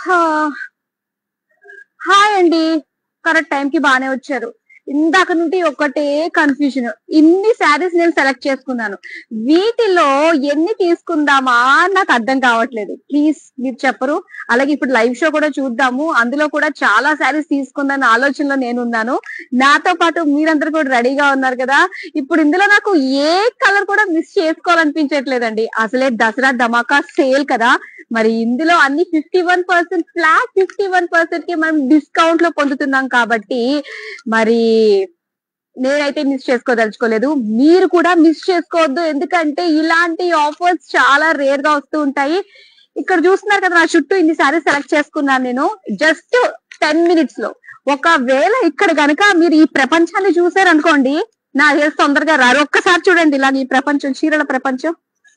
hi అండి correct time కి బానే వచ్చారు ఇందాక నుండి ఒకటే కన్ఫ్యూజన్ ఇన్ని శారీస్ నేను సెలెక్ట్ చేసుకున్నాను వీటిలో ఎన్ని తీసుకుందామా అని నాకు అర్థం కావట్లేదు ప్లీజ్ మీరు చెప్పరు అలాగే ఇప్పుడు లైవ్ షో కూడా చూద్దాము అందులో కూడా చాలా శారీస్ తీసుకుందాని ఆలోచనలో నేను ఉన్నాను నాతో పాటు మీరందరూ కూడా రెడీగా ఉన్నారు కదా ఇప్పుడు ఇందులో నాకు ఏ కలర్ కూడా మిస్ చేసుకోవాలనిపించట్లేదండి అసలే దసరా ధమాకా సేల్ కదా మరి ఇందులో అన్ని fifty one percent flat fifty one percent కి మనం డిస్కౌంట్ లో పొందుతున్నాం కాబట్టి మరి నేనైతే మిస్ చేసుకోదలుచుకోలేదు మీరు కూడా మిస్ చేసుకోవద్దు ఎందుకంటే ఇలాంటి ఆఫర్స్ చాలా రేర్ గా వస్తూ ఉంటాయి ఇక్కడ చూస్తున్నారు కదా నా చుట్టూ ఇన్ని సారీస్ సెలెక్ట్ చేసుకున్నాను నేను జస్ట్ టెన్ మినిట్స్ లో ఒకవేళ ఇక్కడ గనక మీరు ఈ ప్రపంచాన్ని చూసారనుకోండి నా చేసి తొందరగా రారు ఒక్కసారి చూడండి ఇలా ఈ ప్రపంచం చీరల ప్రపంచం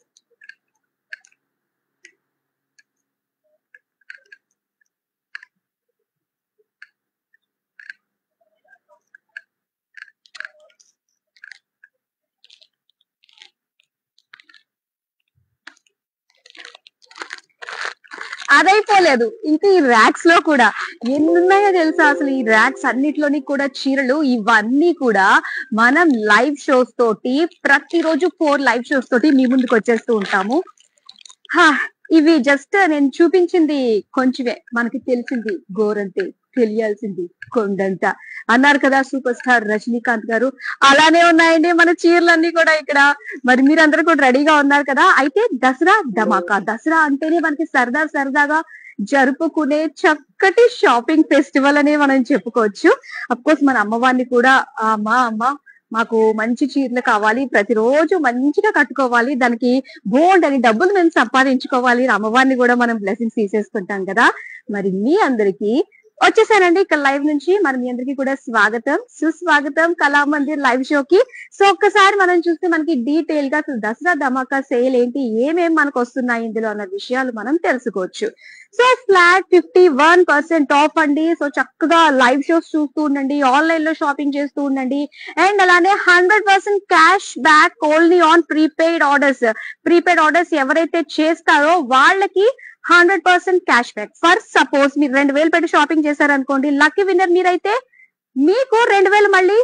అదైపోలేదు ఇంకా ఈ ర్యాక్స్ లో కూడా ఎన్ని ఉన్నాయో తెలుసా అసలు ఈ ర్యాక్స్ అన్నిట్లోని కూడా చీరలు ఇవన్నీ కూడా మనం లైవ్ షోస్ తోటి ప్రతిరోజు ఫోర్ లైవ్ షోస్ తోటి మీ ముందుకు వచ్చేస్తూ ఉంటాము హా, ఇవి జస్ట్ నేను చూపించింది కొంచెమే మనకి తెలిసింది గోరంతే తెలియాల్సింది కొండంత అన్నారు కదా సూపర్ స్టార్ రజనీకాంత్ గారు అలానే ఉన్నాయండి మన చీరలన్నీ కూడా ఇక్కడ మరి మీరందరూ కూడా రెడీగా ఉన్నారు కదా అయితే దసరా ధమాకా దసరా అంటేనే మనకి సరదా సరదాగా జరుపుకునే చక్కటి షాపింగ్ ఫెస్టివల్ అనే మనం చెప్పుకోవచ్చు అఫ్ కోర్స్ మన అమ్మవారిని కూడా "ఆ, అమ్మా అమ్మ మాకు మంచి చీరలు కావాలి ప్రతిరోజు మంచిగా కట్టుకోవాలి దానికి బోల్డ్ అని డబ్బులు మేము సంపాదించుకోవాలి అమ్మవారిని కూడా మనం బ్లెస్సింగ్స్ తీసేసుకుంటాం కదా మరి మీ అందరికి వచ్చేసానండి ఇక్కడ లైవ్ నుంచి మరి మీ అందరికీ కూడా స్వాగతం సుస్వాగతం కళామందిర్ లైవ్ షోకి సో ఒక్కసారి మనం చూస్తే మనకి డీటెయిల్ గా అసలు దసరా ధమాకా సేల్ ఏంటి ఏమేం మనకు వస్తున్నాయి ఇందులో అన్న విషయాలు మనం తెలుసుకోవచ్చు so flat fifty one percent off అండి సో చక్కగా లైవ్ షోస్ చూస్తూ ఉండండి ఆన్లైన్ లో షాపింగ్ చేస్తూ ఉండండి అండ్ అలానే hundred percent cash back only on prepaid orders prepaid orders ఎవరైతే చేస్తారో వాళ్ళకి hundred percent cash back for suppose మీరు రెండు వేలు పెట్టి షాపింగ్ చేశారనుకోండి లక్కీ విన్నర్ మీరైతే మీకు రెండు వేలు మళ్ళీ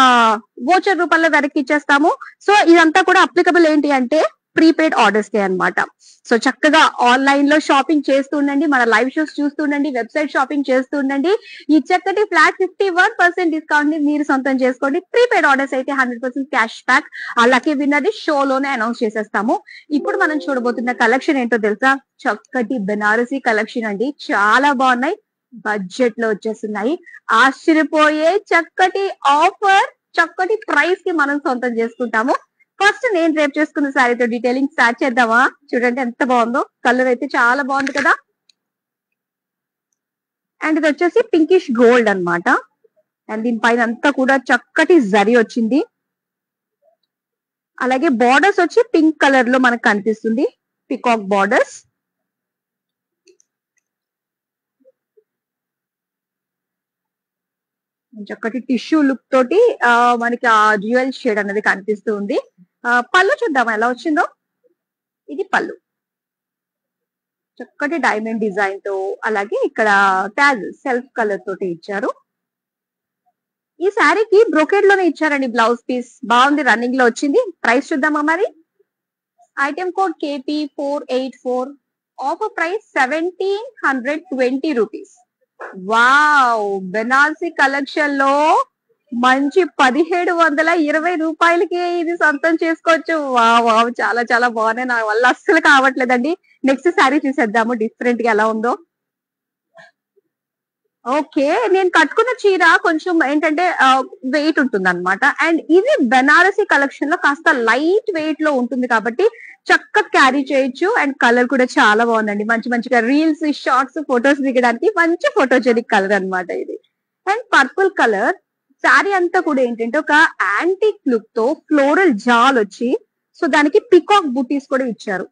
వోచర్ రూపంలో వెనక్కి ఇచ్చేస్తాము సో ఇదంతా కూడా అప్లికబుల్ ఏంటి అంటే ప్రీపెయిడ్ ఆర్డర్స్ కే అన్నమాట సో చక్కగా ఆన్లైన్ లో షాపింగ్ చేస్తూ ఉండండి మన లైవ్ షోస్ చూస్తూ ఉండండి వెబ్సైట్ షాపింగ్ చేస్తూ ఉండండి ఈ చక్కటి flat fifty one percent discount ని మీరు సొంతం చేసుకోండి ప్రీపెయిడ్ ఆర్డర్స్ అయితే హండ్రెడ్ పర్సెంట్ క్యాష్ బ్యాక్ ఆ లక్కీ విన్నర్ది షోలోనే అనౌన్స్ చేసేస్తాము ఇప్పుడు మనం చూడబోతున్న కలెక్షన్ ఏంటో తెలుసా చక్కటి బెనారసీ కలెక్షన్ అండి చాలా బాగున్నాయి బడ్జెట్ లో వచ్చేస్తున్నాయి ఆశ్చర్యపోయే చక్కటి ఆఫర్ చక్కటి ప్రైస్ కి మనం సొంతం చేసుకుంటాము ఫస్ట్ నేను రేపు చేసుకున్న శారీతో డీటెయిలింగ్ స్టార్ట్ చేద్దామా చూడండి ఎంత బాగుందో కలర్ అయితే చాలా బాగుంది కదా అండ్ ఇది వచ్చేసి పింకిష్ గోల్డ్ అన్నమాట అండ్ దీనిపైన అంతా కూడా చక్కటి జరి వచ్చింది అలాగే బార్డర్స్ వచ్చి పింక్ కలర్ లో మనకు కనిపిస్తుంది పికాక్ బార్డర్స్ చక్కటి టిష్యూ లుక్ తోటి ఆ, మనకి ఆ డ్యూయల్ షేడ్ అనేది కనిపిస్తూ ఉంది ఆ, పళ్ళు చూద్దాం ఎలా వచ్చిందో ఇది పళ్ళు చక్కటి డైమండ్ డిజైన్ తో అలాగే ఇక్కడ ట్యాగ్ సెల్ఫ్ కలర్ తోటి ఇచ్చారు ఈ శారీకి బ్రొకెడ్ లోనే ఇచ్చారండి బ్లౌజ్ పీస్ బాగుంది రన్నింగ్ లో వచ్చింది ప్రైస్ చూద్దామా మరి item code KP four eight four offer price seventeen hundred twenty rupees wow Banarasi collection లో మంచి పదిహేడు వందల ఇరవై రూపాయలకి ఇది సొంతం చేసుకోవచ్చు వావ్ వావ్ చాలా చాలా బాగున్నాయి నా వల్ల అస్సలు కావట్లేదండి నెక్స్ట్ శారీ చూసేద్దాము డిఫరెంట్ గా ఎలా ఉందో ఓకే నేను కట్టుకున్న చీర కొంచెం ఏంటంటే వెయిట్ ఉంటుంది అనమాట అండ్ ఇది బెనారసీ కలెక్షన్ లో కాస్త లైట్ వెయిట్ లో ఉంటుంది కాబట్టి చక్కగా క్యారీ చేయొచ్చు అండ్ కలర్ కూడా చాలా బాగుందండి మంచి మంచిగా రీల్స్ షార్ట్స్ ఫొటోస్ దిగడానికి మంచి ఫోటోజెనిక్ కలర్ అన్నమాట ఇది అండ్ పర్పుల్ కలర్ శారీ అంతా కూడా ఏంటంటే ఒక యాంటిక్ లుక్ తో ఫ్లోరల్ జాల్ వచ్చి సో దానికి పికాక్ బుటీస్ కూడా ఇచ్చారు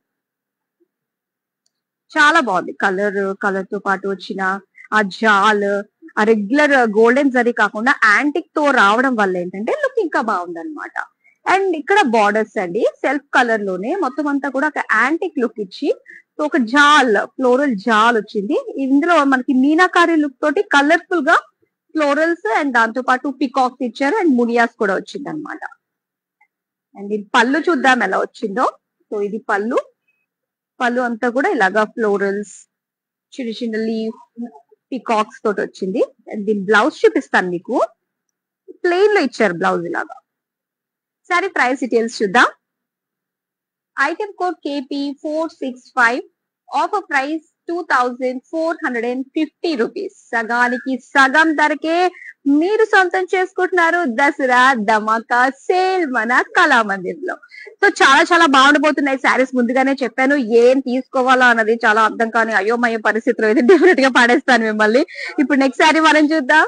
చాలా బాగుంది కలర్ కలర్ తో పాటు వచ్చిన ఆ జాల్ ఆ రెగ్యులర్ గోల్డెన్ జరీ కాకుండా యాంటిక్ తో రావడం వల్ల ఏంటంటే లుక్ ఇంకా బాగుంది అనమాట అండ్ ఇక్కడ బార్డర్స్ అండి సెల్ఫ్ కలర్ లోనే మొత్తం అంతా కూడా ఒక యాంటిక్ లుక్ ఇచ్చి సో ఒక జాల్ ఫ్లోరల్ జాల్ వచ్చింది ఇందులో మనకి మీనాకారి లుక్ తోటి కలర్ఫుల్ గా ఫ్లోరల్స్ అండ్ దాంతో పాటు పికాక్స్ ఇచ్చారు అండ్ మునియాస్ కూడా వచ్చింది అనమాట అండ్ ఇది పళ్ళు చూద్దాం ఎలా వచ్చిందో సో ఇది పళ్ళు పళ్ళు అంతా కూడా ఇలాగా ఫ్లోరల్స్ చిన్న చిన్న లీవ్ పికాక్స్ తోటి వచ్చింది అండ్ దీని బ్లౌజ్ చూపిస్తాను మీకు ప్లెయిన్ లో ఇచ్చారు బ్లౌజ్ ఇలాగా సరే ప్రైస్ డీటెయిల్స్ చూద్దాం item code KP four six five offer price two thousand four hundred and fifty rupees సగానికి సగం ధరకే మీరు సొంతం చేసుకుంటున్నారు దసరా ధమాకా సేల్ మన కళామందిర్ లో సో చాలా చాలా బాగుండబోతున్నాయి శారీస్ ముందుగానే చెప్పాను ఏం తీసుకోవాలా అన్నది చాలా అర్థం కాని అయోమయ పరిస్థితిలో అయితే డెఫినెట్ గా పడేస్తాను మిమ్మల్ని ఇప్పుడు నెక్స్ట్ శారీ మనం చూద్దాం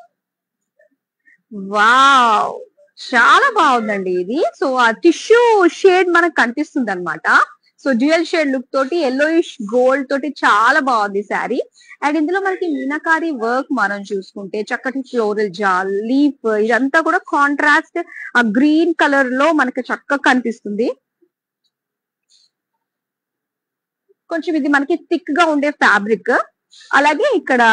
వావ్ చాలా బాగుందండి ఇది సో ఆ టిష్యూ షేడ్ మనకు కనిపిస్తుంది అనమాట సో డ్యూయల్ షేడ్ లుక్ తోటి ఎల్లోయిష్ గోల్డ్ తోటి చాలా బాగుంది శారీ అండ్ ఇందులో మనకి మీనాకారి వర్క్ మనం చూసుకుంటే చక్కటి ఫ్లోరల్ జాల్ లీఫ్ ఇదంతా కూడా కాంట్రాస్ట్ ఆ గ్రీన్ కలర్ లో మనకి చక్కగా కనిపిస్తుంది కొంచెం ఇది మనకి థిక్ గా ఉండే ఫ్యాబ్రిక్ అలాగే ఇక్కడ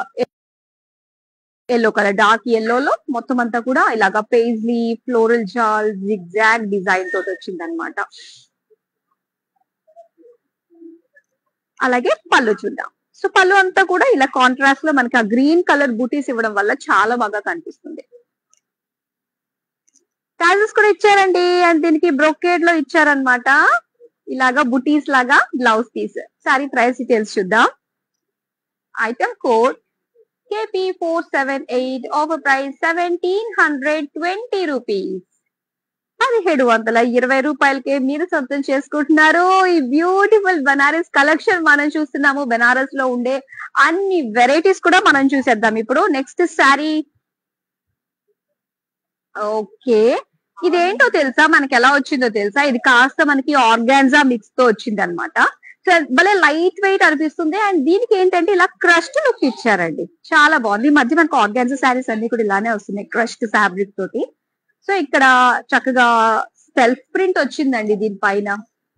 ఎల్లో కలర్ డార్క్ ఎల్లోలో మొత్తం అంతా కూడా ఇలాగా paisley floral jaal zigzag design తోటి వచ్చింది అనమాట అలాగే పళ్ళు చూద్దాం సో పళ్ళు అంతా కూడా ఇలా కాంట్రాస్ట్ లో మనకి ఆ గ్రీన్ కలర్ బూటీస్ ఇవ్వడం వల్ల చాలా బాగా కనిపిస్తుంది టాజెస్ కూడా ఇచ్చారండి అండ్ దీనికి బ్రొకేడ్ లో ఇచ్చారనమాట ఇలాగా బుటీస్ లాగా blouse piece sari price details చూద్దాం item code KP four seven eight offer price seventeen hundred twenty rupees పదిహేడు వందల ఇరవై రూపాయలకే మీరు సొంతం చేసుకుంటున్నారు ఈ బ్యూటిఫుల్ బనారస్ కలెక్షన్ మనం చూస్తున్నాము బెనారస్ లో ఉండే అన్ని వెరైటీస్ కూడా మనం చూసేద్దాం ఇప్పుడు నెక్స్ట్ శారీ ఓకే ఇదేంటో తెలుసా మనకి ఎలా వచ్చిందో తెలుసా ఇది కాస్త మనకి ఆర్గాన్జా మిక్స్ తో వచ్చింది అనమాట సో భలే లైట్ వెయిట్ అనిపిస్తుంది అండ్ దీనికి ఏంటంటే ఇలా క్రస్ట్ లుక్ ఇచ్చారండి చాలా బాగుంది ఈ మధ్య మనకు ఆర్గాన్జా శారీస్ అన్ని కూడా ఇలానే వస్తున్నాయి క్రస్ట్ ఫ్యాబ్రిక్ తోటి సో ఇక్కడ చక్కగా సెల్ఫ్ ప్రింట్ వచ్చిందండి దీనిపైన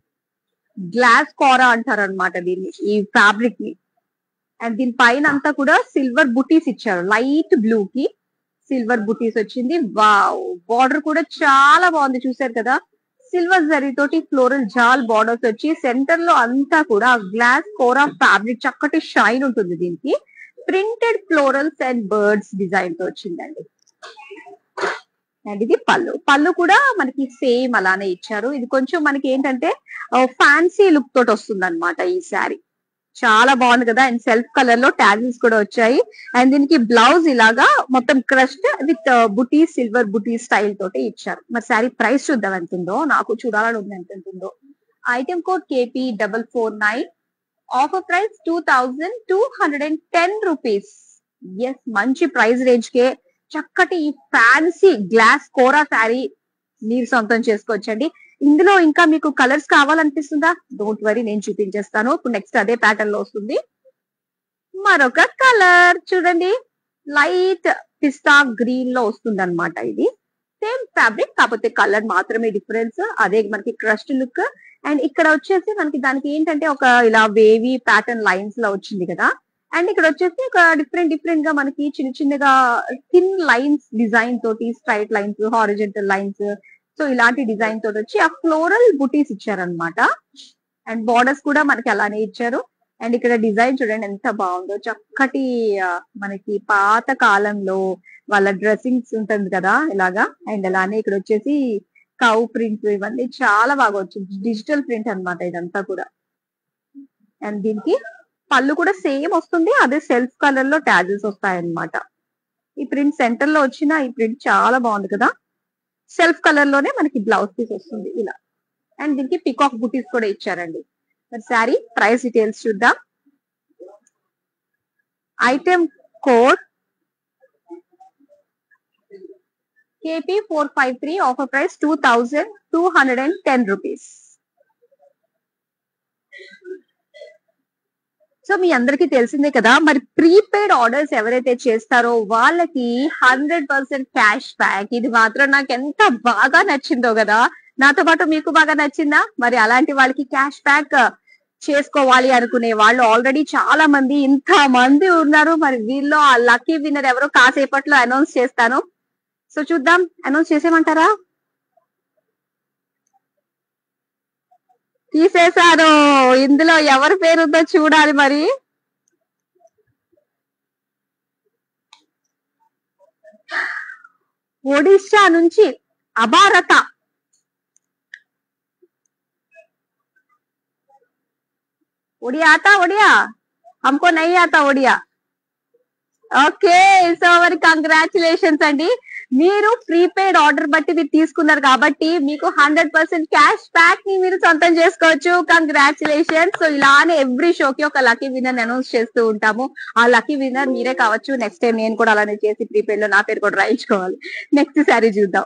గ్లాస్ కోరా అంటారు అనమాట దీన్ని ఈ ఫ్యాబ్రిక్ ని అండ్ దీని పైన అంతా కూడా సిల్వర్ బుటీస్ ఇచ్చారు లైట్ బ్లూ కి సిల్వర్ బుటీస్ వచ్చింది వావ్ బార్డర్ కూడా చాలా బాగుంది చూసారు కదా సిల్వర్ జరీ తోటి ఫ్లోరల్ జాల్ బార్డర్స్ వచ్చి సెంటర్ లో అంతా కూడా గ్లాస్ కోరా ఫ్యాబ్రిక్ చక్కటి షైన్ ఉంటుంది దీనికి printed florals and birds design తో వచ్చిందండి అండ్ ఇది పళ్ళు పళ్ళు కూడా మనకి సేమ్ అలానే ఇచ్చారు ఇది కొంచెం మనకి ఏంటంటే ఫ్యాన్సీ లుక్ తోటి వస్తుంది అనమాట ఈ శారీ చాలా బాగుంది కదా అండ్ సెల్ఫ్ కలర్ లో ట్యాగిల్స్ కూడా వచ్చాయి అండ్ దీనికి బ్లౌజ్ ఇలాగా మొత్తం crushed with buti silver buti style తోటి ఇచ్చారు మరి శారీ ప్రైస్ చూద్దాం ఎంత ఉందో నాకు చూడాలని ఉంది ఎంత ఉందో item code KP double four nine offer price two thousand two hundred and ten rupees yes మంచి ప్రైస్ రేంజ్ కే చక్కటి ఈ ఫ్యాన్సీ గ్లాస్ కోరా శారీ మీరు సొంతం చేసుకోవచ్చండి ఇందులో ఇంకా మీకు కలర్స్ కావాలనిపిస్తుందా డోంట్ వరీ నేను చూపించేస్తాను ఇప్పుడు నెక్స్ట్ అదే ప్యాటర్న్ లో వస్తుంది మరొక కలర్ చూడండి లైట్ పిస్తా గ్రీన్ లో వస్తుంది అనమాట ఇది సేమ్ ఫ్యాబ్రిక్ కాకపోతే కలర్ మాత్రమే డిఫరెన్స్ అదే మనకి క్రస్ట్ లుక్ అండ్ ఇక్కడ వచ్చేసి మనకి దానికి ఏంటంటే ఒక ఇలా వేవీ ప్యాటర్న్ లైన్స్ లో వచ్చింది కదా అండ్ ఇక్కడ వచ్చేసి ఒక డిఫరెంట్ డిఫరెంట్ గా మనకి చిన్న చిన్నగా థిన్ లైన్స్ డిజైన్ తోటి straight lines horizontal lines so ఇలాంటి డిజైన్ తోటి వచ్చి ఆ ఫ్లోరల్ బుటీస్ ఇచ్చారనమాట అండ్ బార్డర్స్ కూడా మనకి అలానే ఇచ్చారు అండ్ ఇక్కడ డిజైన్ చూడండి ఎంత బాగుందో చక్కటి ఆ, మనకి పాత కాలంలో వాళ్ళ డ్రెస్సింగ్స్ ఉంటుంది కదా ఇలాగా అండ్ అలానే ఇక్కడ వచ్చేసి కౌ ప్రింట్స్ ఇవన్నీ చాలా బాగా వచ్చింది డిజిటల్ ప్రింట్ అన్నమాట ఇదంతా కూడా అండ్ దీనికి పళ్ళు కూడా సేమ్ వస్తుంది అదే సెల్ఫ్ కలర్ లో ట్యాజెస్ వస్తాయి అన్నమాట ఈ ప్రింట్ సెంటర్ లో వచ్చిన ఈ ప్రింట్ చాలా బాగుంది కదా సెల్ఫ్ కలర్ లోనే మనకి బ్లౌజ్ పీస్ వస్తుంది ఇలా అండ్ దీనికి పికాక్ బుటీస్ కూడా ఇచ్చారండి మరి శారీ ప్రైస్ డీటెయిల్స్ చూద్దాం item code KP four five three offer price two thousand two hundred and ten rupees so మీ అందరికీ తెలిసిందే కదా మరి ప్రీపెయిడ్ ఆర్డర్స్ ఎవరైతే చేస్తారో వాళ్ళకి హండ్రెడ్ పర్సెంట్ క్యాష్ బ్యాక్ ఇది మాత్రం నాకు ఎంత బాగా నచ్చిందో కదా నాతో పాటు మీకు బాగా నచ్చిందా మరి అలాంటి వాళ్ళకి క్యాష్ బ్యాక్ చేసుకోవాలి అనుకునే వాళ్ళు ఆల్రెడీ చాలా మంది ఇంత మంది ఉన్నారు మరి వీళ్ళు ఆ లక్కీ విన్నర్ ఎవరో కాసేపట్లో అనౌన్స్ చేస్తాను సో చూద్దాం అనౌన్స్ చేసేయమంటారా తీసేశారు ఇందులో ఎవరి పేరు ఉందో చూడాలి మరి ఒడిశా నుంచి అభారత ఒడియా ఆతా ఒడియా హమ్కో నహీ ఆతా ఒడియా ఓకే సో మరి కంగ్రాచులేషన్స్ అండి మీరు ప్రీపెయిడ్ ఆర్డర్ బట్టి మీరు తీసుకున్నారు కాబట్టి మీకు హండ్రెడ్ పర్సెంట్ క్యాష్ బ్యాక్ ని మీరు సొంతం చేసుకోవచ్చు కంగ్రాచులేషన్ సో ఇలానే ఎవ్రీ షోకి ఒక లక్కీ విన్నర్ అనౌన్స్ చేస్తూ ఉంటాము ఆ లక్కీ విన్నర్ మీరే కావచ్చు నెక్స్ట్ టైం నేను కూడా అలానే చేసి ప్రీపెయిడ్ లో నా పేరు కూడా రాయించుకోవాలి నెక్స్ట్ శారీ చూద్దాం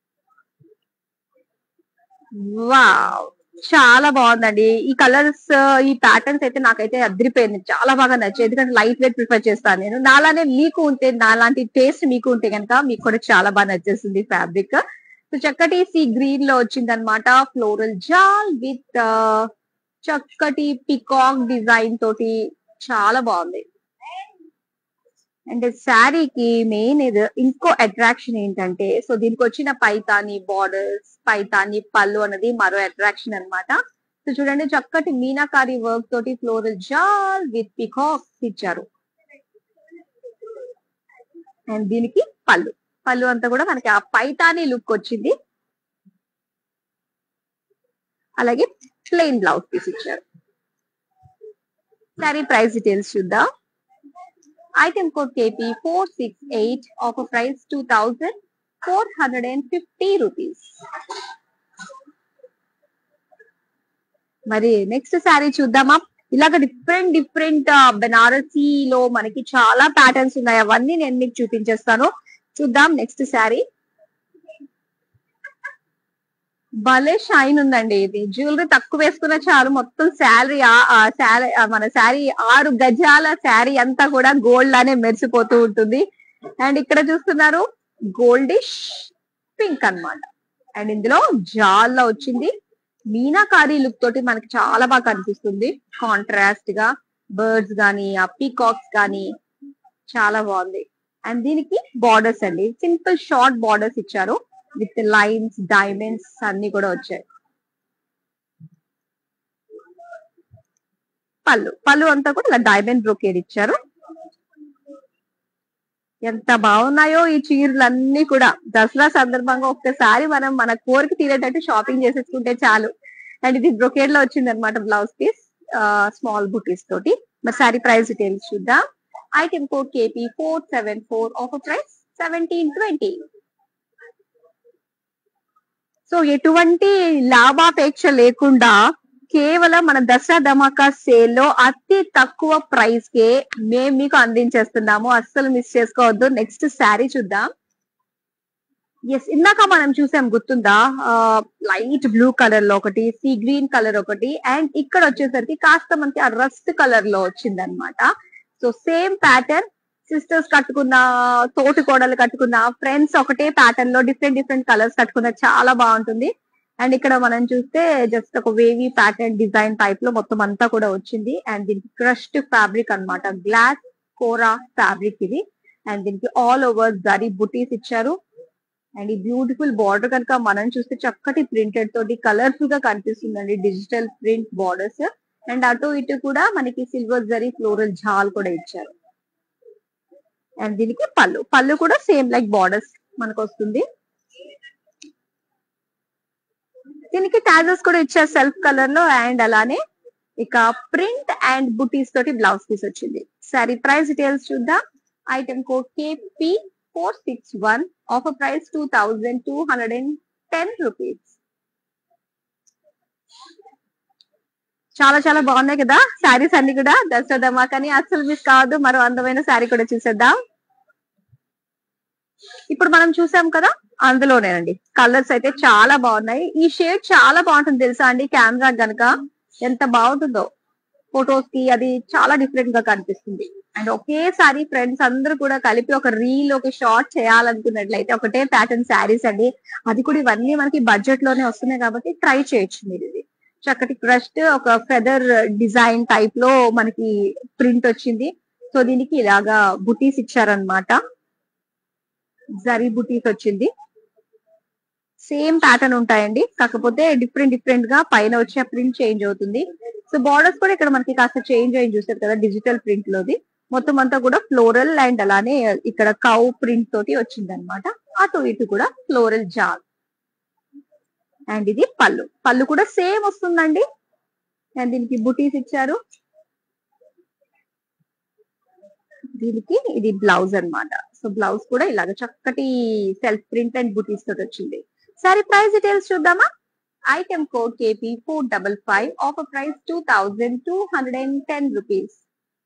వావ్ చాలా బాగుందండి ఈ కలర్స్ ఈ ప్యాటర్న్స్ అయితే నాకైతే అదిరిపోయింది చాలా బాగా నచ్చింది ఎందుకంటే లైట్ వెయిట్ ప్రిఫర్ చేస్తాను నేను నాలానే మీకు ఉంటే నాలాంటి టేస్ట్ మీకు ఉంటే కనుక మీకు కూడా చాలా బాగా నచ్చేస్తుంది ఫ్యాబ్రిక్ సో చక్కటి సీ గ్రీన్ లో వచ్చింది అనమాట ఫ్లోరల్ జాల్ విత్ చక్కటి పికాక్ డిజైన్ తోటి చాలా బాగుంది అండ్ శారీకి మెయిన్ ఇది ఇంకో అట్రాక్షన్ ఏంటంటే సో దీనికి వచ్చిన పైతాని బార్డర్స్ పైతాని పళ్ళు అనేది మరో అట్రాక్షన్ అన్నమాట సో చూడండి చక్కటి మీనాకారి వర్క్ తోటి ఫ్లోరల్ జాల్ విత్ పికాక్స్ ఇచ్చారు అండ్ దీనికి పళ్ళు పళ్ళు అంతా కూడా మనకి ఆ పైతాని లుక్ వచ్చింది అలాగే ప్లెయిన్ బ్లౌజ్ పీస్ ఇచ్చారు సారీ ప్రైస్ డీటెయిల్స్ చూద్దాం item code KP four six eight offer price two thousand four hundred and fifty rupees మరి నెక్స్ట్ శారీ చూద్దామా ఇలాగ డిఫరెంట్ డిఫరెంట్ బెనారసీలో మనకి చాలా ప్యాటర్న్స్ ఉన్నాయి అవన్నీ నేను మీకు చూపించేస్తాను చూద్దాం నెక్స్ట్ శారీ భలే షైన్ ఉందండి ఇది జ్యువెలరీ తక్కువ వేసుకున్న చాలు మొత్తం శారీ శారీ మన శారీ ఆరు గజాల శారీ అంతా కూడా గోల్డ్ లానే మెరిసిపోతూ ఉంటుంది అండ్ ఇక్కడ చూస్తున్నారు గోల్డిష్ పింక్ అన్నమాట అండ్ ఇందులో జాల్లో వచ్చింది మీనాకారి లుక్ తోటి మనకి చాలా బాగా కనిపిస్తుంది కాంట్రాస్ట్ గా బర్డ్స్ గానీ ఆ పీకాక్స్ గానీ చాలా బాగుంది అండ్ దీనికి బార్డర్స్ అండి సింపుల్ షార్ట్ బార్డర్స్ ఇచ్చారు విత్ లైన్స్ డైమండ్స్ అన్ని కూడా వచ్చాయి పళ్ళు పళ్ళు అంతా కూడా ఇలా డైమండ్ బ్రోకేడ్ ఇచ్చారు ఎంత బాగున్నాయో ఈ చీరలు అన్ని కూడా దసరా సందర్భంగా ఒక్కసారి మనం మన కోరిక తీరేటట్టు షాపింగ్ చేసేసుకుంటే చాలు అండ్ ఇది బ్రొకేడ్ లో వచ్చింది అనమాట బ్లౌజ్ పీస్ స్మాల్ బుటీస్ తోటి మరి సారీ ప్రైస్ డీటెయిల్స్ చూద్దాం item code KP four seven four offer price seventeen twenty so ఎటువంటి లాభాపేక్ష లేకుండా కేవలం మన దసరా ధమాకా సేల్ లో అతి తక్కువ ప్రైస్ కే మేము మీకు అందించేస్తున్నాము అస్సలు మిస్ చేసుకోవద్దు నెక్స్ట్ శారీ చూద్దాం ఎస్ ఇందాక మనం చూసాం గుర్తుందా లైట్ బ్లూ కలర్ లో ఒకటి సీ గ్రీన్ కలర్ ఒకటి అండ్ ఇక్కడ వచ్చేసరికి కాస్త మనకి ఆ రస్ట్ కలర్ లో వచ్చింది అనమాట సో సేమ్ ప్యాటర్న్ సిస్టర్స్ కట్టుకున్న తోటి కోడలు కట్టుకున్న ఫ్రెండ్స్ ఒకటే ప్యాటర్న్ లో డిఫరెంట్ డిఫరెంట్ కలర్స్ కట్టుకున్న చాలా బాగుంటుంది అండ్ ఇక్కడ మనం చూస్తే జస్ట్ ఒక వేవీ ప్యాటర్న్ డిజైన్ టైప్ లో మొత్తం అంతా కూడా వచ్చింది అండ్ దీనికి క్రష్డ్ ఫ్యాబ్రిక్ అన్నమాట గ్లాస్ కోరా ఫ్యాబ్రిక్ ఇది అండ్ దీనికి ఆల్ ఓవర్ జరీ బుటీస్ ఇచ్చారు అండ్ ఈ బ్యూటిఫుల్ బార్డర్ కనుక మనం చూస్తే చక్కటి ప్రింటెడ్ తోటి కలర్ఫుల్ గా కనిపిస్తుందండి డిజిటల్ ప్రింట్ బార్డర్స్ అండ్ అటు ఇటు కూడా మనకి సిల్వర్ జరీ ఫ్లోరల్ జాల్ కూడా ఇచ్చారు అండ్ దీనికి పళ్ళు పళ్ళు కూడా సేమ్ లైక్ బార్డర్స్ మనకు వస్తుంది దీనికి టాజెస్ కూడా ఇచ్చారు సెల్ఫ్ కలర్ లో అండ్ అలానే ఇక ప్రింట్ అండ్ బుటీస్ తోటి బ్లౌజ్ పీస్ వచ్చింది సారీ ప్రైస్ డీటెయిల్స్ చూద్దాం item code KP four six one offer price two thousand two hundred and ten rupees చాలా చాలా బాగున్నాయి కదా శారీస్ అన్ని కూడా దసరా ధమాకాని అస్సలు మిస్ కావద్దు మరో అందమైన శారీ కూడా చూసేద్దాం ఇప్పుడు మనం చూసాం కదా అందులోనేనండి కలర్స్ అయితే చాలా బాగున్నాయి ఈ షేడ్ చాలా బాగుంటుంది తెలుసా అండి కెమెరా గనక ఎంత బాగుంటుందో ఫొటోస్ కి అది చాలా డిఫరెంట్ గా కనిపిస్తుంది అండ్ ఒకేసారి ఫ్రెండ్స్ అందరూ కూడా కలిపి ఒక రీల్ ఒక షార్ట్ చేయాలనుకున్నట్లయితే ఒకటే ప్యాటర్న్ శారీస్ అండి అది కూడా ఇవన్నీ మనకి బడ్జెట్ లోనే వస్తున్నాయి కాబట్టి ట్రై చేయొచ్చు మీరు ఇది చక్కటి క్రస్ట్ ఒక ఫెదర్ డిజైన్ టైప్ లో మనకి ప్రింట్ వచ్చింది సో దీనికి ఇలాగా బుటీస్ ఇచ్చారనమాట జరీ బుటీస్ వచ్చింది సేమ్ ప్యాటర్న్ ఉంటాయండి కాకపోతే డిఫరెంట్ డిఫరెంట్ గా పైన వచ్చే ప్రింట్ చేంజ్ అవుతుంది సో బార్డర్స్ కూడా ఇక్కడ మనకి కాస్త చేంజ్ అయింది చూసారు కదా డిజిటల్ ప్రింట్ లోది మొత్తం అంతా కూడా ఫ్లోరల్ అండ్ అలానే ఇక్కడ కౌ ప్రింట్ తోటి వచ్చింది అనమాట అటు ఇటు కూడా ఫ్లోరల్ జాల్ అండ్ ఇది పళ్ళు పళ్ళు కూడా సేమ్ వస్తుందండి అండ్ దీనికి బుటీస్ ఇచ్చారు దీనికి ఇది బ్లౌజ్ అన్నమాట సో బ్లౌజ్ కూడా ఇలాగ చక్కటి సెల్ఫ్ ప్రింట్ అండ్ బుటీస్ తోటి వచ్చింది సరే ప్రైస్ డీటెయిల్స్ చూద్దామా item code KP four double five offer price two thousand two hundred and ten rupees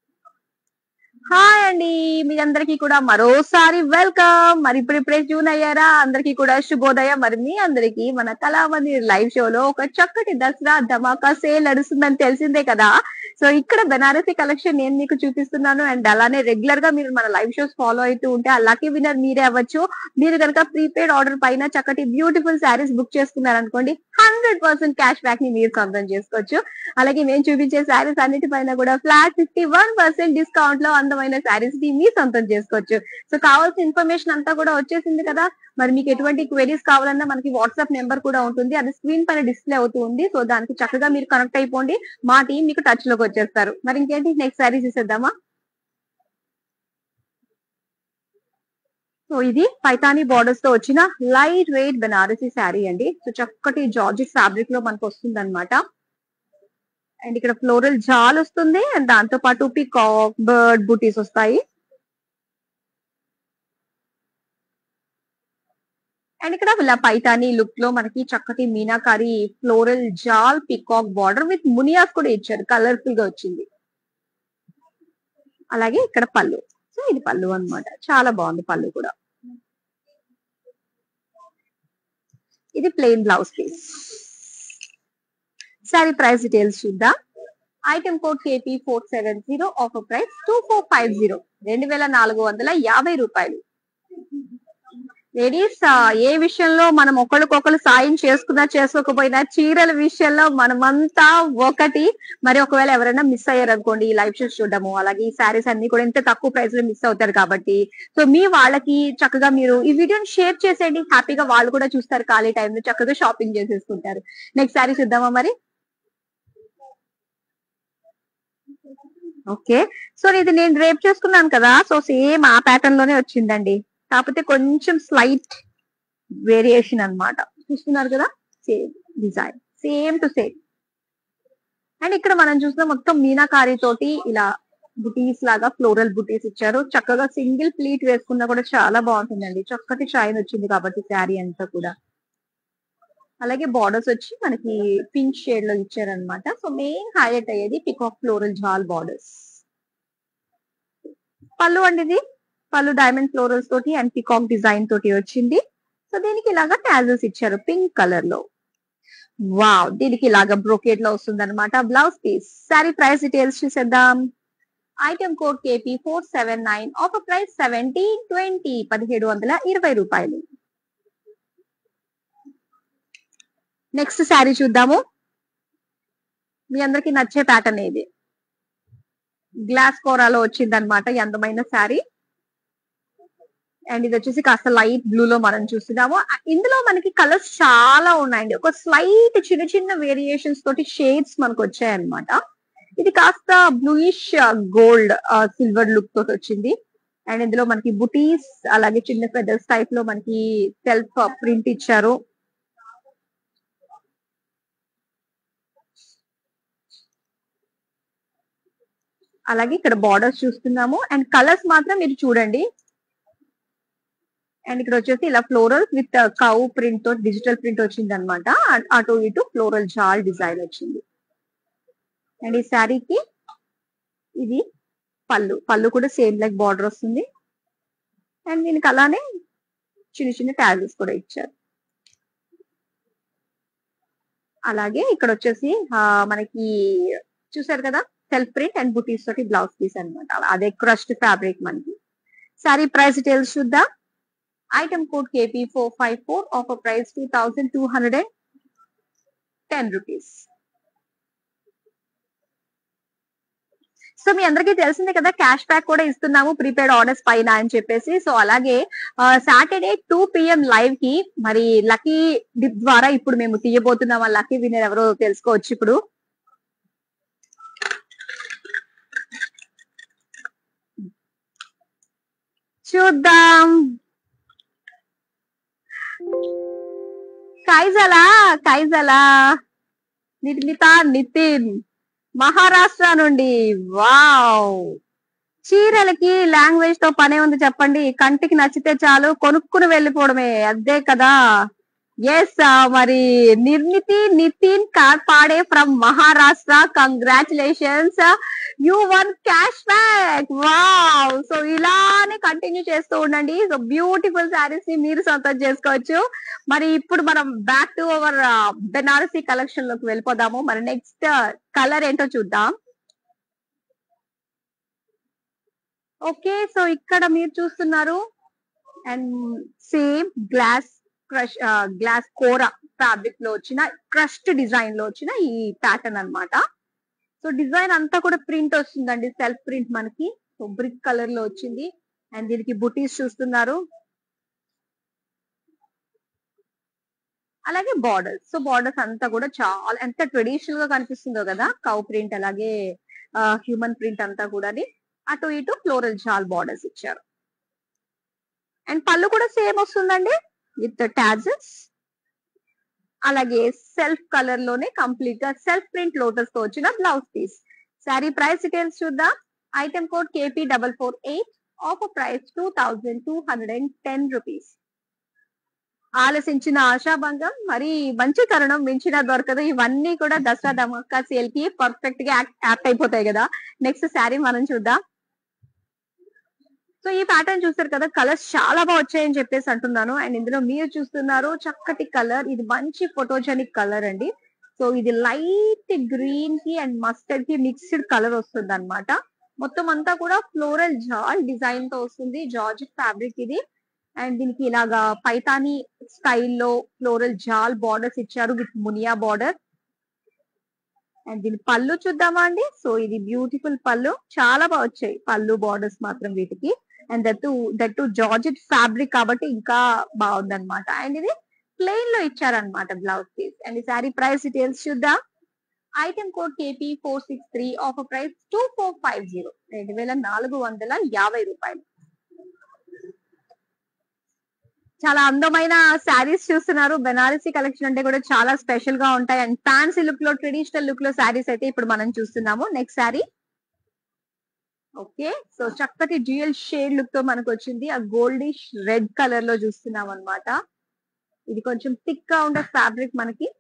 hi అండి మీ అందరికీ కూడా మరోసారి వెల్కమ్ మరి ఇప్పుడు ఇప్పుడే ట్యూన్ అయ్యారా అందరికీ కూడా శుభోదయం మరి మీ అందరికీ మన కళామందిర్ లైవ్ షోలో ఒక చక్కటి దసరా ధమాకా సేల్ నడుస్తుందని తెలిసిందే కదా సో ఇక్కడ బెనారసీ కలెక్షన్ నేను మీకు చూపిస్తున్నాను అండ్ అలానే రెగ్యులర్ గా మీరు మన లైవ్ షోస్ ఫాలో అవుతూ ఉంటే ఆ లక్కీ విన్నర్ మీరే అవ్వచ్చు మీరు కనుక ప్రీపెయిడ్ ఆర్డర్ పైన చక్కటి బ్యూటిఫుల్ శారీస్ బుక్ చేసుకున్నారు అనుకోండి హండ్రెడ్ పర్సెంట్ క్యాష్ బ్యాక్ ని మీరు సొంతం చేసుకోవచ్చు అలాగే మేము చూపించే శారీస్ అన్నిటిపైన కూడా flat fifty one percent discount లో అందమైన శారీస్ ని మీ సొంతం చేసుకోవచ్చు సో కావాల్సిన ఇన్ఫర్మేషన్ అంతా కూడా వచ్చేసింది కదా మరి మీకు ఎటువంటి క్వెరీస్ కావాలన్నా మనకి వాట్సాప్ నెంబర్ కూడా ఉంటుంది అది స్క్రీన్ పైన డిస్ప్లే అవుతూ ఉంది సో దానికి చక్కగా మీరు కనెక్ట్ అయిపోండి మా టీం మీకు టచ్ లోకి వచ్చేస్తారు మరి ఇంకేంటి నెక్స్ట్ శారీ చూసేద్దామా సో ఇది పైతానీ బార్డర్స్ తో వచ్చిన లైట్ వెయిట్ బెనారసీ శారీ అండి సో చక్కటి జార్జిక్ ఫ్యాబ్రిక్ లో మనకు వస్తుంది అనమాట అండ్ ఇక్కడ ఫ్లోరల్ జాల్ వస్తుంది అండ్ దాంతో పాటు పికాక్ బర్డ్ బూటీస్ వస్తాయి అండ్ ఇక్కడ ఇలా పైతానీ లుక్ లో మనకి చక్కటి meenakari floral jaal peacock border with మునియాస్ కూడా ఇచ్చారు కలర్ఫుల్ గా వచ్చింది అలాగే ఇక్కడ పళ్ళు సో ఇది పళ్ళు అన్నమాట చాలా బాగుంది పళ్ళు కూడా ఇది plain blouse piece sari price details చూద్దాం item code KP four seven zero offer price two four five zero రెండు వేల నాలుగు వందల యాభై రూపాయలు లేడీస్ ఏ విషయంలో మనం ఒకరికొకరు సాయం చేసుకున్నా చేసుకోకపోయినా చీరల విషయంలో మనమంతా ఒకటి మరి ఒకవేళ ఎవరైనా మిస్ అయ్యారు అనుకోండి ఈ లైవ్ షోస్ చూడడము అలాగే ఈ శారీస్ అన్ని కూడా ఇంత తక్కువ ప్రైస్ లో మిస్ అవుతారు కాబట్టి సో మీ వాళ్ళకి చక్కగా మీరు ఈ వీడియోని షేర్ చేసేయండి హ్యాపీగా వాళ్ళు కూడా చూస్తారు ఖాళీ టైంలో చక్కగా షాపింగ్ చేసేసుకుంటారు నెక్స్ట్ శారీ చూద్దామా మరి ఓకే సో ఇది నేను రేప్ చేసుకున్నాను కదా సో సేమ్ ఆ ప్యాటర్న్ లోనే వచ్చిందండి కాకపోతే కొంచెం స్లైట్ వేరియేషన్ అన్నమాట చూస్తున్నారు కదా same design same to same and ఇక్కడ మనం చూసిన మొత్తం మీనాకారి తోటి ఇలా బుటీస్ లాగా ఫ్లోరల్ బుటీస్ ఇచ్చారు చక్కగా సింగిల్ ప్లీట్ వేసుకున్నా కూడా చాలా బాగుంటుందండి చక్కటి షైన్ వచ్చింది కాబట్టి శారీ అంతా కూడా అలాగే బార్డర్స్ వచ్చి మనకి పింక్ షేడ్ లో ఇచ్చారనమాట సో మెయిన్ హైలైట్ అయ్యేది peacock floral jaal borders pallu అండి ఇది పళ్ళు డైమండ్ ఫ్లోరల్స్ తోటి అండ్ పికాక్ డిజైన్ తోటి వచ్చింది సో దీనికి ఇలాగా టాజల్స్ ఇచ్చారు పింక్ కలర్ లో వావ్ దీనికి ఇలాగా బ్రోకేట్ లో వస్తుంది అనమాట blouse piece sari price details చూసేద్దాం item code KP four seven nine offer price seventeen twenty పదిహేడు వందల ఇరవై రూపాయలు నెక్స్ట్ శారీ చూద్దాము మీ అందరికి నచ్చే ప్యాటర్న్ ఇది గ్లాస్ కోరాలో వచ్చింది అనమాట అందమైన శారీ అండ్ ఇది వచ్చేసి కాస్త లైట్ బ్లూ లో మనం చూస్తున్నాము ఇందులో మనకి కలర్స్ చాలా ఉన్నాయండి ఒక స్లైట్ చిన్న చిన్న వేరియేషన్స్ తోటి షేడ్స్ మనకు వచ్చాయన్నమాట ఇది కాస్త బ్లూయిష్ గోల్డ్ సిల్వర్ లుక్ తోటి వచ్చింది అండ్ ఇందులో మనకి బుటీస్ అలాగే చిన్న ఫెదర్స్ టైప్ లో మనకి సెల్ఫ్ ప్రింట్ ఇచ్చారు అలాగే ఇక్కడ బార్డర్స్ చూస్తున్నాము అండ్ కలర్స్ మాత్రం మీరు చూడండి అండ్ ఇక్కడ వచ్చేసి ఇలా ఫ్లోరల్ విత్ కౌ ప్రింట్ తో డిజిటల్ ప్రింట్ వచ్చింది అనమాట అటు ఇటు ఫ్లోరల్ జాల్ డిజైన్ వచ్చింది అండ్ ఈ శారీకి ఇది పళ్ళు పళ్ళు కూడా సేమ్ లైక్ బార్డర్ వస్తుంది అండ్ దీనికి అలానే చిన్న చిన్న ట్యాజెస్ కూడా ఇచ్చారు అలాగే ఇక్కడ వచ్చేసి ఆ, మనకి చూసారు కదా సెల్ఫ్ ప్రింట్ అండ్ బుటీస్ తోటి బ్లౌజ్ పీస్ అనమాట అదే క్రస్ట్ ఫ్యాబ్రిక్ మనకి సారీ ప్రైస్ డీటెయిల్స్ చూద్దాం item code KP four five four offer price two thousand two hundred and ten rupees so మీ అందరికీ తెలిసిందే కదా క్యాష్ బ్యాక్ కూడా ఇస్తున్నాము ప్రీపెయిడ్ ఆర్డర్స్ పైన అని చెప్పేసి సో అలాగే సాటర్డే టూ పిఎం లైవ్ కి మరి లక్కీ డిప్ ద్వారా ఇప్పుడు మేము తీయబోతున్నాం ఆ లక్కీ విన్నర్ ఎవరో తెలుసుకోవచ్చు ఇప్పుడు చూద్దాం కైజలా కైజలా నిర్మిత నితిన్ మహారాష్ట్ర నుండి వావ్ చీరలకి లాంగ్వేజ్ తో పనే ఉంది చెప్పండి కంటికి నచ్చితే చాలు కొనుక్కుని వెళ్ళిపోవడమే అదే కదా ఎస్ మరి Nirmiti Nitin Karpade from Maharashtra congratulations you won cash back wow so ఇలానే కంటిన్యూ చేస్తూ ఉండండి సో బ్యూటిఫుల్ శారీస్ ని మీరు సొంతం చేసుకోవచ్చు మరి ఇప్పుడు మనం back to our Banarasi collection లోకి వెళ్ళిపోదాము మరి నెక్స్ట్ కలర్ ఏంటో చూద్దాం ఓకే సో ఇక్కడ మీరు చూస్తున్నారు and same glass crush glass kora fabric లో వచ్చిన క్రస్ట్ డిజైన్ లో వచ్చిన ఈ ప్యాటర్న్ అన్నమాట సో డిజైన్ అంతా కూడా ప్రింట్ వస్తుందండి సెల్ఫ్ ప్రింట్ మనకి సో బ్రిక్ కలర్ లో వచ్చింది అండ్ దీనికి బుటీస్ చూస్తున్నారు అలాగే బార్డర్స్ సో బార్డర్స్ అంతా కూడా చాలా ఎంత ట్రెడిషనల్ గా కనిపిస్తుందో కదా కౌ ప్రింట్ అలాగే హ్యూమన్ ప్రింట్ అంతా కూడా అటు ఇటు ఫ్లోరల్ జాల్ బార్డర్స్ ఇచ్చారు అండ్ పళ్ళు కూడా సేమ్ వస్తుందండి విత్ టాజెస్ అలాగే సెల్ఫ్ కలర్ లోనే కంప్లీట్ గా సెల్ఫ్ ప్రింట్ లోటస్ తో వచ్చిన blouse piece sari price details చూద్దాం item code KP double four eight offer price two thousand two hundred and ten rupees ఆలసించిన ఆశాభంగం మరి మంచి తరుణం మించిన దొరకదు ఇవన్నీ కూడా దసరా ధమాకా సేల్ కి పర్ఫెక్ట్ గా యాప్ట్ అయిపోతాయి కదా నెక్స్ట్ శారీ మనం చూద్దాం సో ఈ ప్యాటర్న్ చూస్తారు కదా కలర్స్ చాలా బాగా వచ్చాయని చెప్పేసి అంటున్నాను అండ్ ఇందులో మీరు చూస్తున్నారు చక్కటి కలర్ ఇది మంచి ఫోటోజెనిక్ కలర్ అండి సో ఇది లైట్ గ్రీన్ కి అండ్ మస్టర్డ్ కి మిక్స్డ్ కలర్ వస్తుంది అనమాట మొత్తం అంతా కూడా ఫ్లోరల్ జాల్ డిజైన్ తో వస్తుంది జార్జెట్ ఫ్యాబ్రిక్ ఇది అండ్ దీనికి ఇలాగా పైతాని స్టైల్లో ఫ్లోరల్ జాల్ బార్డర్స్ ఇచ్చారు విత్ మునియా బార్డర్ అండ్ దీని పళ్ళు చూద్దామా అండి సో ఇది బ్యూటిఫుల్ పళ్ళు చాలా బాగా వచ్చాయి పళ్ళు బార్డర్స్ మాత్రం వీటికి అండ్ దట్టు దట్టు జార్జెట్ ఫ్యాబ్రిక్ కాబట్టి ఇంకా బాగుంది అనమాట అండ్ ఇది ప్లెయిన్ లో ఇచ్చారనమాట బ్లౌజ్ పీస్ అండ్ ఈ సారీ ప్రైస్ డీటెయిల్స్ చూద్దాం item code KP four six three offer price two four five zero రెండు వేల నాలుగు వందల యాభై రూపాయలు చాలా అందమైన శారీస్ చూస్తున్నారు బెనారసీ కలెక్షన్ అంటే కూడా చాలా స్పెషల్ గా ఉంటాయి అండ్ ఫ్యాన్సీ లుక్ లో ట్రెడిషనల్ లుక్ లో శారీస్ అయితే ఇప్పుడు మనం చూస్తున్నాము నెక్స్ట్ శారీ ఓకే సో చక్కటి డ్యూయల్ షేడ్ లుక్ తో మనకు వచ్చింది ఆ గోల్డిష్ రెడ్ కలర్ లో చూస్తున్నాం అన్నమాట ఇది కొంచెం థిక్ గా ఉండే ఫ్యాబ్రిక్ మనకి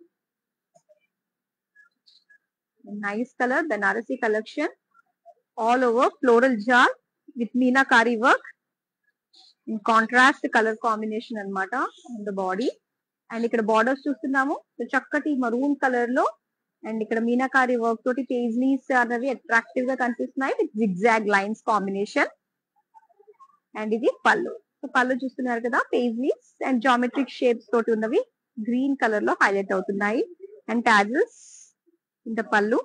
nice colour Banarasi collection all over floral జార్ with meenakari work in contrast colour combination అన్నమాట ద బాడీ అండ్ ఇక్కడ బార్డర్స్ చూస్తున్నాము So, చక్కటి మరూన్ కలర్ లో అండ్ ఇక్కడ మీనాకారి వర్క్ తోటి పేజ్లీస్ అనేవి అట్రాక్టివ్ గా కనిపిస్తున్నాయి with zigzag lines combination and ఇది పళ్ళు సో పళ్ళు చూస్తున్నారు కదా పేజ్లీస్ అండ్ జామెట్రిక్ షేప్స్ తోటి ఉన్నవి గ్రీన్ కలర్ లో హైలైట్ అవుతున్నాయి అండ్ టాజల్స్ ఇంత pallu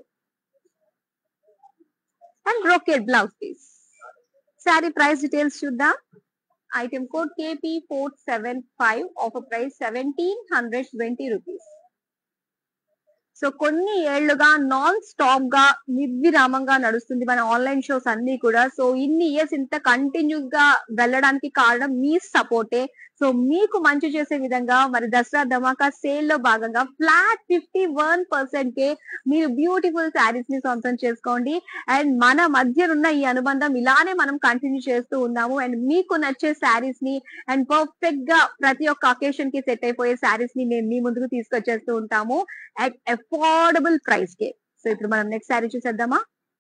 and brocade blouse piece sari price details చూద్దాం item code KP four seven five offer price seventeen hundred twenty rupees so కొన్ని ఏళ్లుగా నాన్ స్టాప్ గా నిర్విరామంగా నడుస్తుంది మన ఆన్లైన్ షోస్ అన్ని కూడా సో ఇన్ని ఇయర్స్ ఇంత కంటిన్యూస్ గా వెళ్ళడానికి కారణం మీ సపోర్టే సో మీకు మంచి చేసే విధంగా మరి దసరా ధమాకా సేల్ లో భాగంగా ఫ్లాట్ ఫిఫ్టీ వన్ పర్సెంట్ కే మీరు బ్యూటిఫుల్ శారీస్ ని సొంతం చేసుకోండి అండ్ మన మధ్యనున్న ఈ అనుబంధం ఇలానే మనం కంటిన్యూ చేస్తూ ఉన్నాము అండ్ మీకు నచ్చే శారీస్ ని అండ్ పర్ఫెక్ట్ గా ప్రతి ఒక్క అకేషన్ కి సెట్ అయిపోయే శారీస్ ని మేము మీ ముందుకు తీసుకొచ్చేస్తూ ఉంటాము అట్ అఫోర్డబుల్ ప్రైస్ కే సో ఇప్పుడు మనం నెక్స్ట్ శారీ చూసేద్దామా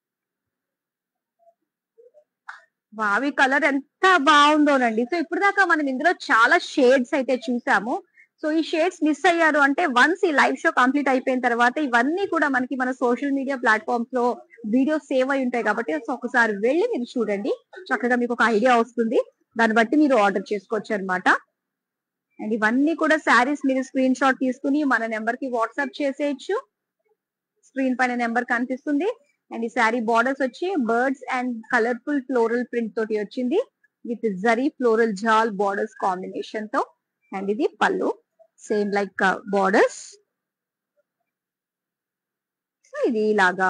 వావి కలర్ ఎంత బాగుందోనండి సో ఇప్పుడు దాకా మనం ఇందులో చాలా షేడ్స్ అయితే చూసాము సో ఈ షేడ్స్ మిస్ అయ్యారు అంటే వన్స్ ఈ లైవ్ షో కంప్లీట్ అయిపోయిన తర్వాత ఇవన్నీ కూడా మనకి మన సోషల్ మీడియా ప్లాట్ఫామ్స్ లో వీడియోస్ సేవ్ అయి ఉంటాయి కాబట్టి సో ఒకసారి వెళ్ళి మీరు చూడండి చక్కగా మీకు ఒక ఐడియా వస్తుంది దాన్ని బట్టి మీరు ఆర్డర్ చేసుకోవచ్చు అన్నమాట అండ్ ఇవన్నీ కూడా శారీస్ మీరు స్క్రీన్ షాట్ తీసుకుని మన నెంబర్ కి వాట్సాప్ చేసేయచ్చు స్క్రీన్ పైన నెంబర్ కనిపిస్తుంది అండ్ ఈ శారీ బార్డర్స్ వచ్చి birds and colourful floral print తోటి వచ్చింది with zari floral jaal borders combination తో అండ్ ఇది పళ్ళు సేమ్ లైక్ బార్డర్స్ ఇది ఇలాగా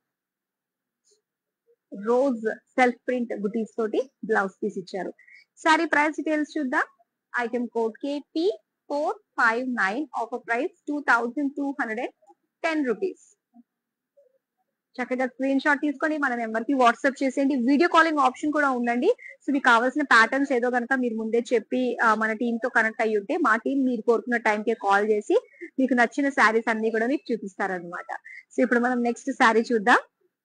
రోజ్ సెల్ఫ్ ప్రింట్ బుటీస్ తోటి బ్లౌజ్ పీస్ ఇచ్చారు సారీ ప్రైస్ డీటెయిల్స్ చూద్దాం item code KP four five nine offer price two thousand two hundred and ten rupees చక్కగా స్క్రీన్ షాట్ తీసుకొని మన నెంబర్ కి వాట్సాప్ చేసేయండి వీడియో కాలింగ్ ఆప్షన్ కూడా ఉందండి సో మీకు కావాల్సిన ప్యాటర్న్స్ ఏదో కనుక మీరు ముందే చెప్పి ఆ, మన టీమ్ తో కనెక్ట్ అయ్యి ఉంటే మా టీం మీరు కోరుకున్న time కి కాల్ చేసి మీకు నచ్చిన శారీస్ అన్ని కూడా మీకు చూపిస్తారనమాట సో ఇప్పుడు మనం నెక్స్ట్ శారీ చూద్దాం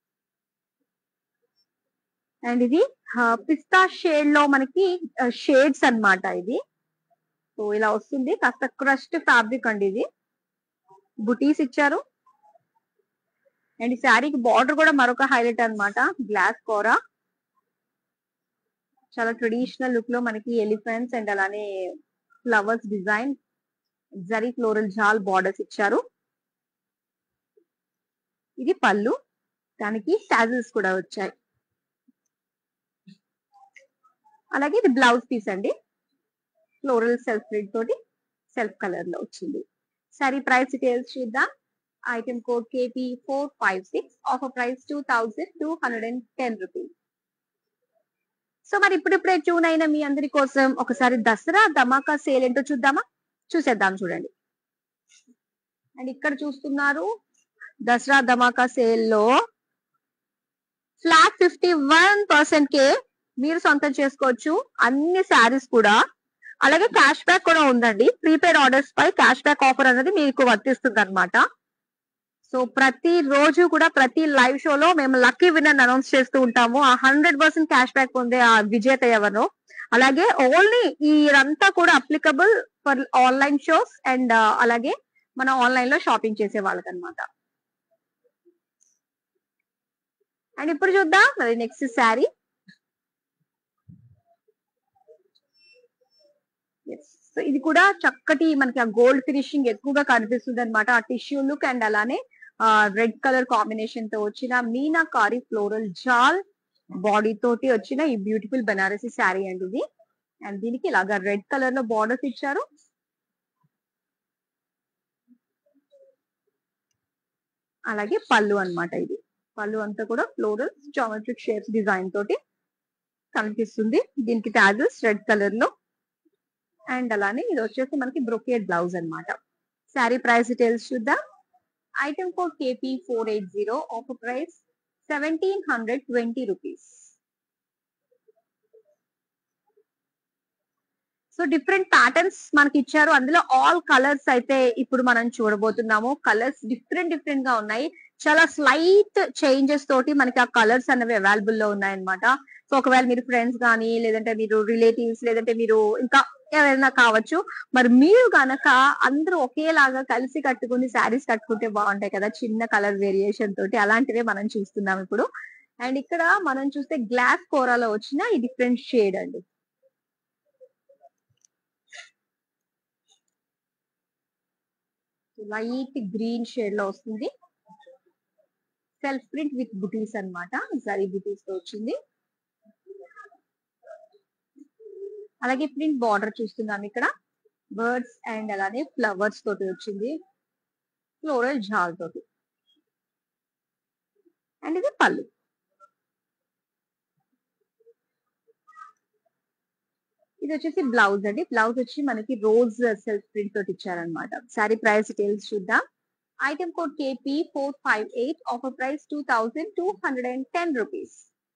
అండ్ ఇది పిస్తా షేడ్ లో మనకి షేడ్స్ అన్నమాట ఇది సో ఇలా వస్తుంది కాస్త క్రస్ట్ ఫ్యాబ్రిక్ అండి ఇది బుటీస్ ఇచ్చారు అండ్ ఈ శారీకి బార్డర్ కూడా మరొక హైలైట్ అన్నమాట గ్లాస్ కోరా చాలా ట్రెడిషనల్ లుక్ లో మనకి ఎలిఫెంట్స్ అండ్ అలానే flowers design zari floral jaal borders ఇచ్చారు ఇది పళ్ళు దానికి టాజిల్స్ కూడా వచ్చాయి అలాగే ఇది బ్లౌజ్ పీస్ అండి ఫ్లోరల్ సెల్ఫ్ ప్రింట్ తోటి సెల్ఫ్ కలర్ లో వచ్చింది సారీ ప్రైస్ డీటెయిల్స్ చూద్దాం item code KP four five six offer price two thousand two hundred and ten rupees so మరి ఇప్పుడిప్పుడే ట్యూన్ అయిన మీ అందరి కోసం ఒకసారి దసరా ధమాకా సేల్ ఏంటో చూద్దామా చూసేద్దాం చూడండి అండ్ ఇక్కడ చూస్తున్నారు దసరా ధమాకా సేల్ లో ఫ్లాట్ ఫిఫ్టీ వన్ పర్సెంట్ కే మీరు సొంతం చేసుకోవచ్చు అన్ని శారీస్ కూడా అలాగే క్యాష్ బ్యాక్ కూడా ఉందండి ప్రీపెయిడ్ ఆర్డర్స్ పై క్యాష్ బ్యాక్ ఆఫర్ అనేది మీకు వర్తిస్తుంది అనమాట సో ప్రతి రోజు కూడా ప్రతి లైవ్ షోలో మేము లక్కీ విన్నర్ అనౌన్స్ చేస్తూ ఉంటాము ఆ హండ్రెడ్ పర్సెంట్ క్యాష్ బ్యాక్ పొందే ఆ విజేత ఎవరు అలాగే ఓన్లీ ఇదంతా కూడా applicable for online shows and అలాగే మనం ఆన్లైన్ లో షాపింగ్ చేసే వాళ్ళకి అనమాట అండ్ ఇప్పుడు చూద్దాం మరి నెక్స్ట్ శారీ సో ఇది కూడా చక్కటి మనకి ఆ గోల్డ్ ఫినిషింగ్ ఎక్కువగా కనిపిస్తుంది అనమాట ఆ టిష్యూ లుక్ అండ్ అలానే రెడ్ కలర్ కాంబినేషన్ తో వచ్చిన మీనాకారి ఫ్లోరల్ జాల్ బాడీ తోటి వచ్చిన ఈ బ్యూటిఫుల్ బనారసి శారీ అండి ఇది అండ్ దీనికి ఇలాగా రెడ్ కలర్ లో బార్డర్స్ ఇచ్చారు అలాగే పళ్ళు అన్నమాట ఇది పళ్ళు అంతా కూడా ఫ్లోరల్ జామెట్రిక్ షేప్స్ డిజైన్ తోటి కనిపిస్తుంది దీనికి ట్యాజెస్ రెడ్ కలర్ లో అండ్ అలానే ఇది వచ్చేసి మనకి బ్రొకేట్ బ్లౌజ్ అన్నమాట శారీ ప్రైస్ డీటెయిల్స్ చూద్దాం item code KP four eight zero offer price seventeen hundred twenty rupees so different patterns మనకి ఇచ్చారు అందులో ఆల్ కలర్స్ అయితే ఇప్పుడు మనం చూడబోతున్నాము కలర్స్ డిఫరెంట్ డిఫరెంట్ గా ఉన్నాయి చాలా స్లైట్ చేంజెస్ తోటి మనకి ఆ కలర్స్ అనేవి అవైలబుల్ లో ఉన్నాయన్నమాట సో ఒకవేళ మీరు ఫ్రెండ్స్ కానీ లేదంటే మీరు రిలేటివ్స్ లేదంటే మీరు ఇంకా ఎవరైనా కావచ్చు మరి మీరు గనక అందరూ ఒకేలాగా కలిసి కట్టుకుని శారీస్ కట్టుకుంటే బాగుంటాయి కదా చిన్న కలర్ వేరియేషన్ తోటి అలాంటివే మనం చూస్తున్నాం ఇప్పుడు అండ్ ఇక్కడ మనం చూస్తే గ్లాస్ కోరాలో వచ్చిన ఈ డిఫరెంట్ షేడ్ అండి లైట్ గ్రీన్ షేడ్ లో వస్తుంది సెల్ఫ్ ప్రింట్ విత్ బుటీస్ అన్నమాట జరీ బుటీస్ తో వచ్చింది అలాగే ప్రింట్ బార్డర్ చూస్తున్నాం ఇక్కడ బర్డ్స్ అండ్ అలానే ఫ్లవర్స్ తోటి వచ్చింది ఫ్లోరల్ జాల్ తోటి అండ్ ఇది పళ్ళు ఇది వచ్చేసి బ్లౌజ్ అండి బ్లౌజ్ వచ్చి మనకి రోజ్ సెల్ఫ్ ప్రింట్ తోటి ఇచ్చారనమాట సారీ ప్రైస్ డీటెయిల్స్ చూద్దాం item code KP four five eight offer price two thousand two hundred and ten rupees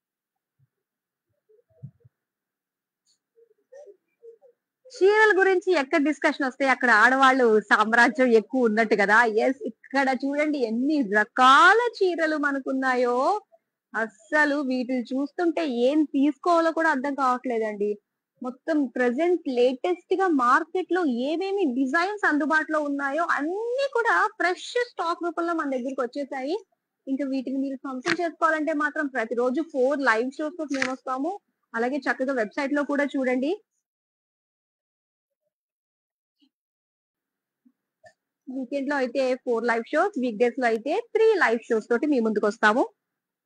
చీరల గురించి ఎక్కడ డిస్కషన్ వస్తే అక్కడ ఆడవాళ్ళు సామ్రాజ్యం ఎక్కువ ఉన్నట్టు కదా ఎస్ ఇక్కడ చూడండి ఎన్ని రకాల చీరలు మనకున్నాయో అస్సలు వీటిని చూస్తుంటే ఏం తీసుకోవాలో కూడా అర్థం కావట్లేదండి మొత్తం ప్రెసెంట్ లేటెస్ట్ గా మార్కెట్ లో ఏమేమి డిజైన్స్ అందుబాటులో ఉన్నాయో అన్ని కూడా ఫ్రెష్ స్టాక్ రూపంలో మన దగ్గరికి వచ్చేసాయి ఇంకా వీటిని మీరు సొంతం చేసుకోవాలంటే మాత్రం ప్రతిరోజు ఫోర్ లైవ్ షోస్ తో మేము వస్తాము అలాగే చక్కగా వెబ్సైట్ లో కూడా చూడండి వీకెండ్ లో అయితే four live shows weekdays లో అయితే త్రీ లైవ్ షోస్ తోటి మీ ముందుకు వస్తాము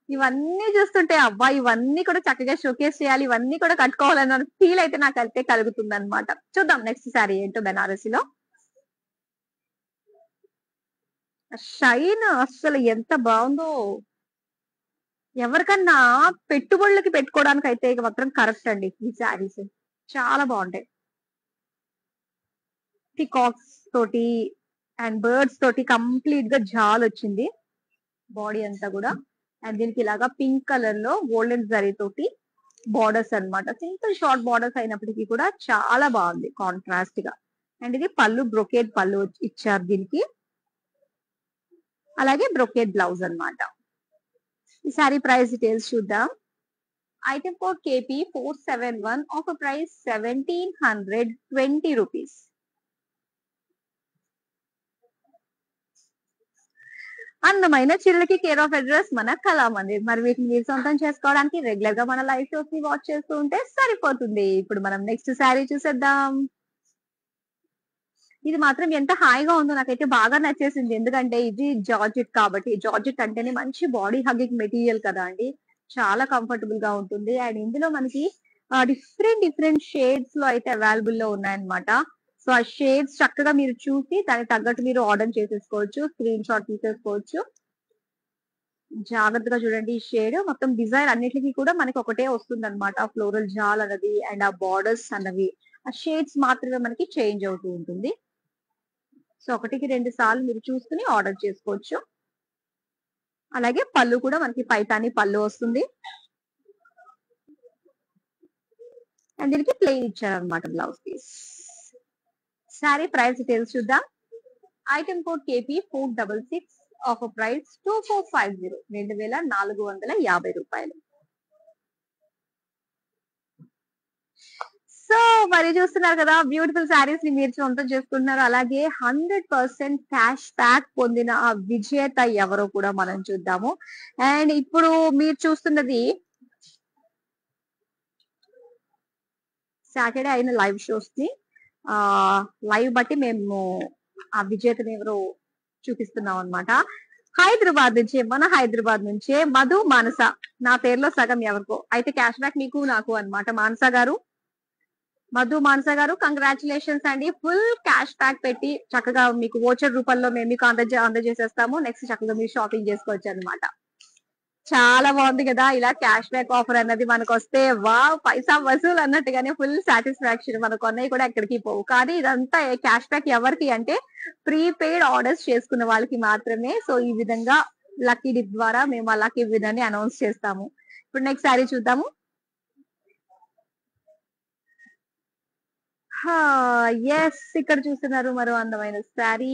ఇవన్నీ చూస్తుంటే అబ్బా ఇవన్నీ కూడా చక్కగా షోకేస్ చేయాలి ఇవన్నీ కూడా కట్టుకోవాలన్న ఫీల్ అయితే నాకు అయితే కలుగుతుంది అనమాట చూద్దాం నెక్స్ట్ సారీ ఏంటో బెనారసీలో షైన్ అస్సలు ఎంత బాగుందో ఎవరికన్నా పెట్టుబడులకి పెట్టుకోవడానికి అయితే ఇక మాత్రం కరెక్ట్ అండి ఈ శారీస్ చాలా బాగుంటాయి పికాక్స్ తోటి అండ్ బర్డ్స్ తోటి కంప్లీట్ గా జాల్ వచ్చింది బాడీ అంతా కూడా అండ్ దీనికి ఇలాగా పింక్ కలర్ లో గోల్డెన్ జరీ తోటి బార్డర్స్ అన్నమాట సింపుల్ షార్ట్ బార్డర్స్ అయినప్పటికీ కూడా చాలా బాగుంది కాంట్రాస్ట్ గా అండ్ ఇది పళ్ళు బ్రొకేడ్ పళ్ళు వచ్చి- ఇచ్చారు దీనికి అలాగే బ్రొకేడ్ బ్లౌజ్ అన్నమాట ఈ సారీ ప్రైస్ డీటెయిల్స్ చూద్దాం item code KP four seven one off price seventeen hundred twenty rupees అందమైన చీరలకి కేర్ ఆఫ్ అడ్రస్ మన కళామందిర్ మరి వీటిని మీరు సొంతం చేసుకోవడానికి రెగ్యులర్ గా మన లైవ్ షోస్ ని వాచ్ చేస్తూ ఉంటే సరిపోతుంది ఇప్పుడు మనం నెక్స్ట్ శారీ చూసేద్దాం ఇది మాత్రం ఎంత హాయిగా ఉందో నాకైతే బాగా నచ్చేసింది ఎందుకంటే ఇది జార్జెట్ కాబట్టి జార్జెట్ అంటేనే మంచి బాడీ హగ్గింగ్ మెటీరియల్ కదా అండి చాలా కంఫర్టబుల్ గా ఉంటుంది అండ్ ఇందులో మనకి డిఫరెంట్ డిఫరెంట్ షేడ్స్ లో అయితే అవైలబుల్ లో ఉన్నాయన్నమాట సో ఆ షేడ్స్ చక్కగా మీరు చూసి దానికి తగ్గట్టు మీరు ఆర్డర్ చేసేసుకోవచ్చు స్క్రీన్ షాట్ తీసేసుకోవచ్చు జాగ్రత్తగా చూడండి ఈ షేడ్ మొత్తం డిజైన్ అన్నిటికీ కూడా మనకి ఒకటే వస్తుంది అనమాట ఫ్లోరల్ జాల్ అన్నది అండ్ ఆ బార్డర్స్ అన్నవి ఆ షేడ్స్ మాత్రమే మనకి చేంజ్ అవుతూ ఉంటుంది సో ఒకటికి రెండు సార్లు మీరు చూసుకుని ఆర్డర్ చేసుకోవచ్చు అలాగే పళ్ళు కూడా మనకి పైతాని పళ్ళు వస్తుంది అండ్ దీనికి ప్లెయిన్ ఇచ్చారనమాట blouse piece sari price details చూద్దాం item code KP four double six off price two four five zero రెండు వేల నాలుగు వందల యాభై రూపాయలు సో మరి చూస్తున్నారు కదా బ్యూటిఫుల్ శారీస్ ని మీరు సొంతం చేసుకుంటున్నారు అలాగే హండ్రెడ్ పర్సెంట్ క్యాష్ బ్యాక్ పొందిన ఆ విజేత ఎవరో కూడా మనం చూద్దాము అండ్ ఇప్పుడు మీరు చూస్తున్నది సాటర్డే అయిన లైవ్ షోస్ ని ఆ లైవ్ బట్టి మేము ఆ విజేతని ఎవరో చూపిస్తున్నాం అన్నమాట హైదరాబాద్ నుంచే మన హైదరాబాద్ నుంచే మధు మానస నా పేరులో సగం ఎవరికో అయితే క్యాష్ బ్యాక్ నీకు నాకు అన్నమాట మానస గారు మధు మానస గారు కంగ్రాచులేషన్స్ అండి ఫుల్ క్యాష్ బ్యాక్ పెట్టి చక్కగా మీకు ఓచర్ రూపంలో మేము మీకు అందజే అందజేసేస్తాము నెక్స్ట్ చక్కగా మీరు షాపింగ్ చేసుకోవచ్చు అన్నమాట చాలా బాగుంది కదా ఇలా క్యాష్ బ్యాక్ ఆఫర్ అన్నది మనకు వస్తే వా పైసా వసూలు అన్నట్టుగానే ఫుల్ సాటిస్ఫాక్షన్ మనకు కొన్నవి కూడా ఎక్కడికి పోవు కానీ ఇదంతా క్యాష్ బ్యాక్ ఎవరికి అంటే ప్రీపెయిడ్ ఆర్డర్స్ చేసుకున్న వాళ్ళకి మాత్రమే సో ఈ విధంగా లక్కీ డిప్ ద్వారా మేము ఆ లక్కీ విధాన్ని అనౌన్స్ చేస్తాము ఇప్పుడు నెక్స్ట్ సారీ చూద్దాము ఎస్ ఇక్కడ చూస్తున్నారు మరో అందమైన శారీ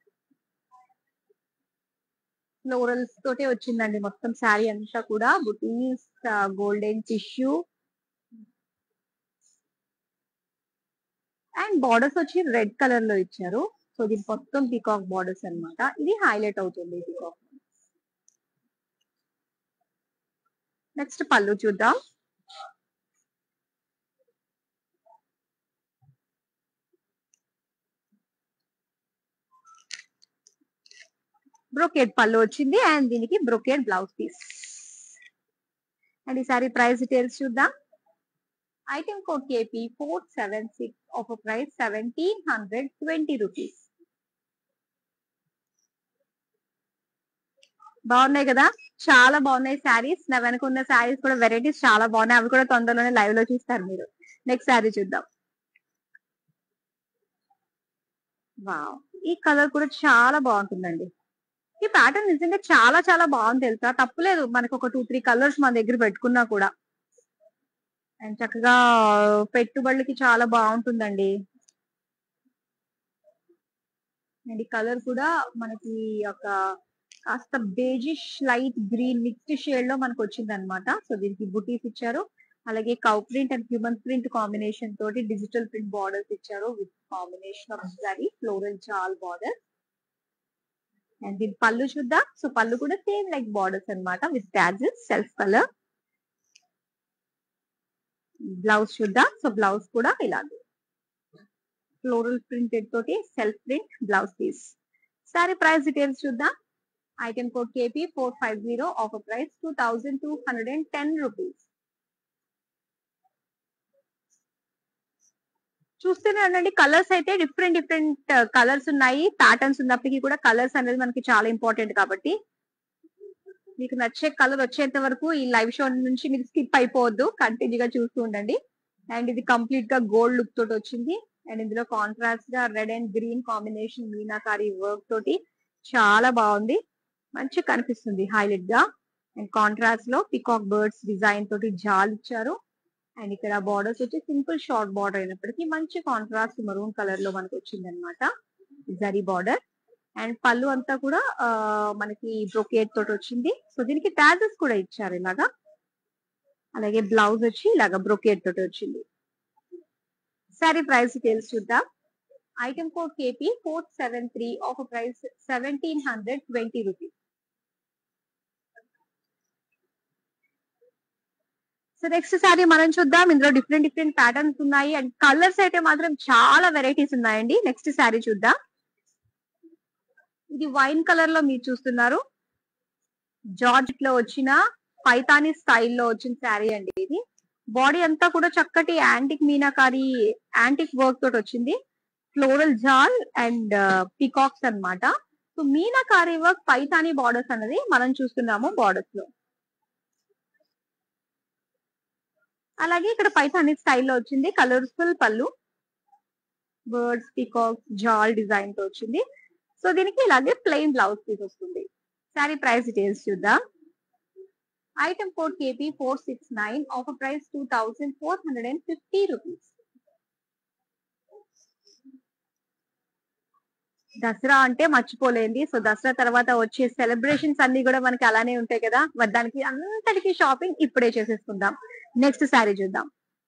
ఫ్లోరల్స్ తోటే వచ్చిందండి మొత్తం శారీ అంతా కూడా బుటీస్ గోల్డెన్ టిష్యూ అండ్ బార్డర్స్ వచ్చి రెడ్ కలర్ లో ఇచ్చారు సో ఇది మొత్తం పీకాక్ బార్డర్స్ అన్నమాట ఇది హైలైట్ అవుతుంది పీకాక్ నెక్స్ట్ పళ్ళు చూద్దాం బ్రొకేడ్ పళ్ళు వచ్చింది అండ్ దీనికి బ్రొకేడ్ బ్లౌజ్ పీస్ అండ్ ఈసారి ప్రైస్ డీటెయిల్స్ చూద్దాం item code KP four seven six off price seventeen hundred twenty rupees బాగున్నాయి కదా చాలా బాగున్నాయి శారీస్ నా వెనక ఉన్న శారీస్ కూడా వెరైటీస్ చాలా బాగున్నాయి అవి కూడా తొందరలోనే లైవ్ లో చూస్తారు మీరు నెక్స్ట్ శారీ చూద్దాం వావ్ ఈ కలర్ కూడా చాలా బాగుంటుందండి ఈ ప్యాటర్న్ నిజంగా చాలా చాలా బాగుంది తెలుసా తప్పులేదు మనకు ఒక టూ త్రీ కలర్స్ మన దగ్గర పెట్టుకున్నా కూడా అండ్ చక్కగా పెట్టుబడులకి చాలా బాగుంటుందండి అండ్ ఈ కలర్ కూడా మనకి ఒక కాస్త beigeish light green mixed shade లో మనకు వచ్చింది అనమాట సో దీనికి బుటీస్ ఇచ్చారు అలాగే cow print and human print combination తోటి డిజిటల్ ప్రింట్ బార్డర్స్ ఇచ్చారు with combination of zari floral చాల్ బార్డర్ అండ్ దీని పళ్ళు చూద్దాం సో పళ్ళు కూడా సేమ్ లైక్ బార్డర్స్ అన్నమాట with tassels self colour blouse చూద్దాం సో బ్లౌజ్ కూడా ఇలాగే ఫ్లోరల్ ప్రింటెడ్ తోటి self print blouse piece sari price details చూద్దాం item code KP four five zero offer price two thousand two hundred and ten rupees చూస్తూనే ఉండండి colours అయితే different different colours ఉన్నాయి patterns ఉన్నప్పటికీ కూడా కలర్స్ అనేది మనకి చాలా ఇంపార్టెంట్ కాబట్టి మీకు నచ్చే కలర్ వచ్చేంత వరకు ఈ లైవ్ షో నుంచి మీరు స్కిప్ అయిపోవద్దు కంటిన్యూ గా చూస్తూ ఉండండి అండ్ ఇది కంప్లీట్ గా గోల్డ్ లుక్ తోటి వచ్చింది అండ్ ఇందులో కాంట్రాస్ట్ గా red and green combination meenakari work తోటి చాలా బాగుంది మంచి కనిపిస్తుంది హైలైట్ గా అండ్ కాంట్రాస్ట్ లో పికాక్ బర్డ్స్ డిజైన్ తోటి జాల్ ఇచ్చారు అండ్ ఇక్కడ బార్డర్స్ వచ్చి సింపుల్ షార్ట్ బార్డర్ అయినప్పటికీ మంచి కాంట్రాస్ట్ మరూన్ కలర్ లో మనకు వచ్చింది అనమాట జరీ బార్డర్ అండ్ పళ్ళు అంతా కూడా ఆ, మనకి బ్రొకేట్ తోటి వచ్చింది సో దీనికి ట్యాజెస్ కూడా ఇచ్చారు ఇలాగా అలాగే బ్లౌజ్ వచ్చి ఇలాగా బ్రొకేట్ తోటి వచ్చింది సారీ ప్రైస్ డీటెయిల్స్ చూద్దాం item code KP four seven three off price seventeen hundred twenty rupees so next sari మనం చూద్దాం ఇందులో డిఫరెంట్ డిఫరెంట్ ప్యాటర్న్స్ ఉన్నాయి అండ్ కలర్స్ అయితే మాత్రం చాలా వెరైటీస్ ఉన్నాయండి నెక్స్ట్ సారీ చూద్దాం ఇది వైన్ కలర్ లో మీరు చూస్తున్నారు జార్జ్ లో వచ్చిన పైతాని స్టైల్లో వచ్చిన శారీ అండి ఇది బాడీ అంతా కూడా చక్కటి యాంటిక్ మీనాకారి యాంటిక్ వర్క్ తోటి వచ్చింది ఫ్లోరల్ జాల్ అండ్ పికాక్స్ అన్నమాట so meenakari work Paithani borders అన్నది మనం చూస్తున్నాము బార్డర్స్ లో అలాగే ఇక్కడ పైతాని స్టైల్లో వచ్చింది కలర్ఫుల్ పళ్ళు బర్డ్స్ పికాక్స్ జాల్ డిజైన్ తో వచ్చింది సో దీనికి ఇలాగే ప్లెయిన్ బ్లౌజ్ పీస్ వస్తుంది సారీ ప్రైస్ డీటెయిల్స్ చూద్దాం item code KP four six nine offer price two thousand four hundred and fifty rupees Dussehra అంటే మర్చిపోలేంది సో దసరా తర్వాత వచ్చే సెలబ్రేషన్స్ అన్ని కూడా మనకి అలానే ఉంటాయి కదా మరి దానికి అంతటికి షాపింగ్ ఇప్పుడే చేసేసుకుందాం నెక్స్ట్ శారీ చూద్దాం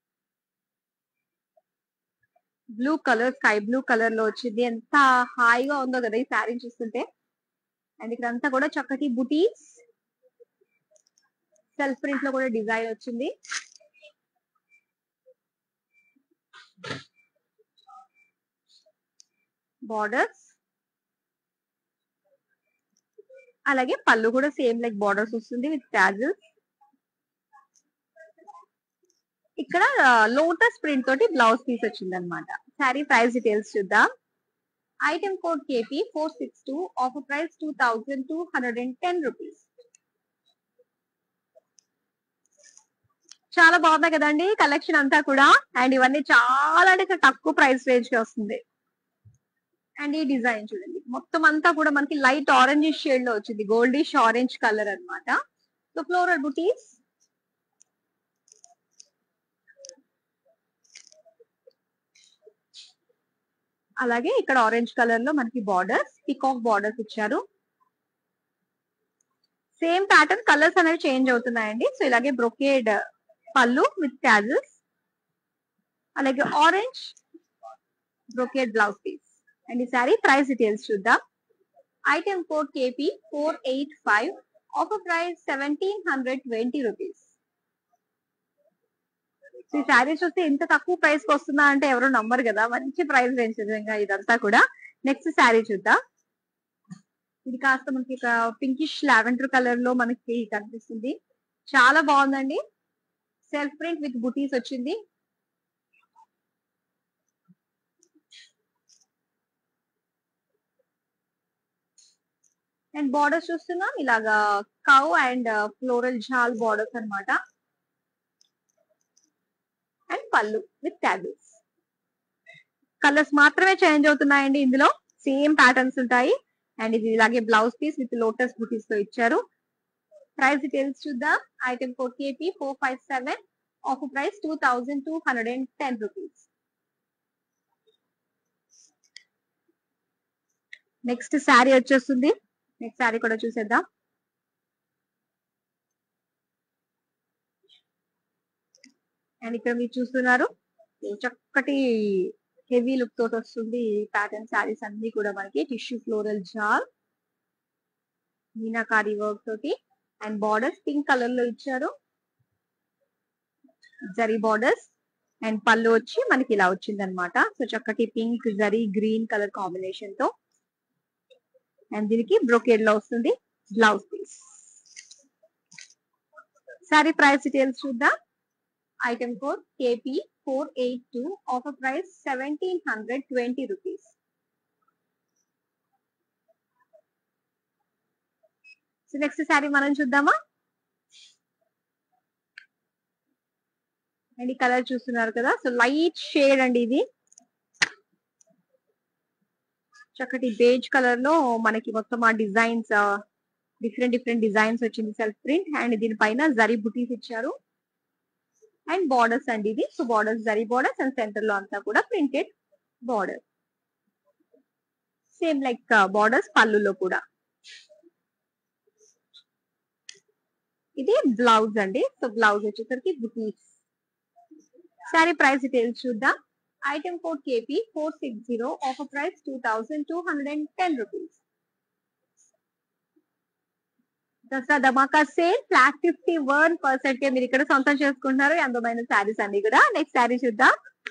blue colour sky blue colour లో వచ్చింది ఎంత హాయిగా ఉందో కదా ఈ శారీ చూస్తుంటే అండ్ ఇక్కడ అంతా కూడా చక్కటి బుటీస్ సెల్ఫ్ ప్రింట్ లో కూడా డిజైన్ వచ్చింది బార్డర్స్ అలాగే పళ్ళు కూడా సేమ్ లైక్ బార్డర్స్ వస్తుంది విత్ ట్యాజెస్ ఇక్కడ లోటస్ ప్రింట్ తోటి బ్లౌజ్ పీస్ వచ్చింది అనమాట శారీ ప్రైస్ డీటెయిల్స్ చూద్దాం item code KP four six two offer price two thousand two hundred and ten rupees చాలా బాగుంది కదండి కలెక్షన్ అంతా కూడా అండ్ ఇవన్నీ చాలా అంటే చాలా తక్కువ ప్రైస్ రేంజ్ కి వస్తుంది అండ్ ఈ డిజైన్ చూడండి మొత్తం అంతా కూడా మనకి లైట్ ఆరెంజ్ షేడ్ లో వచ్చింది గోల్డిష్ ఆరెంజ్ కలర్ అన్నమాట సో ఫ్లోరల్ బుటీస్ అలాగే ఇక్కడ ఆరెంజ్ కలర్ లో మనకి బార్డర్స్ పికాక్ బార్డర్స్ ఇచ్చారు సేమ్ ప్యాటర్న్ కలర్స్ అనేవి చేంజ్ అవుతున్నాయండి సో ఇలాగే బ్రొకేడ్ పళ్ళు విత్ ట్యాజెస్ అలాగే orange brocade blouse piece and ఈ సారీ ప్రైస్ డీటెయిల్స్ చూద్దాం item code KP four eight five offer price seventeen hundred twenty rupees ఈ శారీస్ చూస్తే ఇంత తక్కువ ప్రైస్ కి వస్తుందా అంటే ఎవరు నమ్మరు కదా మంచి ప్రైస్ రేంజ్ నిజంగా ఇదంతా కూడా నెక్స్ట్ శారీ చూద్దాం ఇది కాస్త మనకి ఒక పింకిష్ లావెండర్ కలర్ లో మనకి కనిపిస్తుంది చాలా బాగుందండి సెల్ఫ్ ప్రింట్ విత్ బుటీస్ వచ్చింది అండ్ బార్డర్స్ చూస్తున్నాం ఇలాగా cow and floral jaal borders అన్నమాట and pallu with tassels colours మాత్రమే చేంజ్ అవుతున్నాయండి ఇందులో సేమ్ ప్యాటర్న్స్ ఉంటాయి అండ్ ఇది ఇలాగే blouse piece with lotus butis తో ఇచ్చారు ప్రైస్ డీటెయిల్స్ చూద్దాం item code KP four five seven offer price two thousand two hundred and ten rupees next sari వచ్చేస్తుంది నెక్స్ట్ శారీ కూడా చూసేద్దాం అండ్ ఇక్కడ మీరు చూస్తున్నారు చక్కటి హెవీ లుక్ తోటి వస్తుంది ప్యాటర్న్ శారీస్ అన్ని కూడా మనకి tissue floral jaal meenakari work తోటి అండ్ బార్డర్స్ పింక్ కలర్ లో ఇచ్చారు జరీ బార్డర్స్ అండ్ పళ్ళు వచ్చి మనకి ఇలా వచ్చింది అనమాట సో చక్కటి pink zari green colour combination తో అండ్ దీనికి బ్రొకేడ్ లో వస్తుంది blouse piece sari price details చూద్దాం item code KP four eight two offer price seventeen hundred twenty rupees so next sari మనం చూద్దామా అండ్ ఈ కలర్ చూస్తున్నారు కదా సో లైట్ షేడ్ అండి ఇది చక్కటి బేజ్ కలర్ లో మనకి మొత్తం ఆ డిజైన్స్ డిఫరెంట్ డిఫరెంట్ డిజైన్స్ వచ్చింది సెల్ఫ్ ప్రింట్ అండ్ దీనిపైన జరీ బుటీస్ ఇచ్చారు అండ్ బార్డర్స్ అండి ఇది so borders zari borders and centre లో అంతా కూడా printed border same like borders పళ్ళులో కూడా ఇది బ్లౌజ్ అండి సో బ్లౌజ్ వచ్చేసరికి బుటీస్ సారీ ప్రైస్ డీటెయిల్స్ చూద్దాం item code KP four six zero offer price two thousand two hundred and ten rupees Dasara Dhamaka sale flat fifty one percent మీరు ఇక్కడ సొంతం చేసుకుంటున్నారు ఈ అందమైన శారీస్ అన్ని కూడా నెక్స్ట్ శారీ చూద్దాం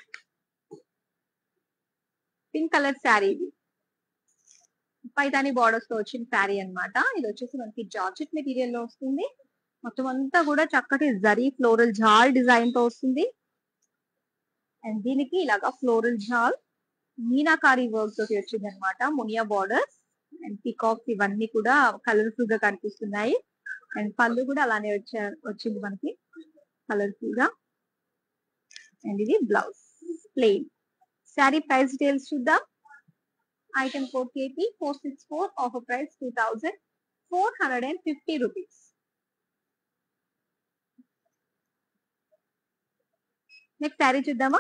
పింక్ కలర్ శారీ ఇది పైతాని బార్డర్స్ తో వచ్చిన శారీ అన్నమాట ఇది వచ్చేసి మనకి జార్జెట్ మెటీరియల్ లో వస్తుంది మొత్తం అంతా కూడా చక్కటి జరీ ఫ్లోరల్ జాల్ డిజైన్ తో వస్తుంది అండ్ దీనికి ఇలాగా ఫ్లోరల్ జాల్ మీనాకారి వర్క్ తోటి వచ్చింది అనమాట మునియా బార్డర్స్ అండ్ పికాక్స్ ఇవన్నీ కూడా కలర్ఫుల్ గా కనిపిస్తున్నాయి అండ్ పళ్ళు కూడా అలానే వచ్చా వచ్చింది మనకి కలర్ఫుల్ గా అండ్ ఇది blouse plain sari price details చూద్దాం item code KP four six four offer price two thousand four hundred and fifty rupees next sari చూద్దామా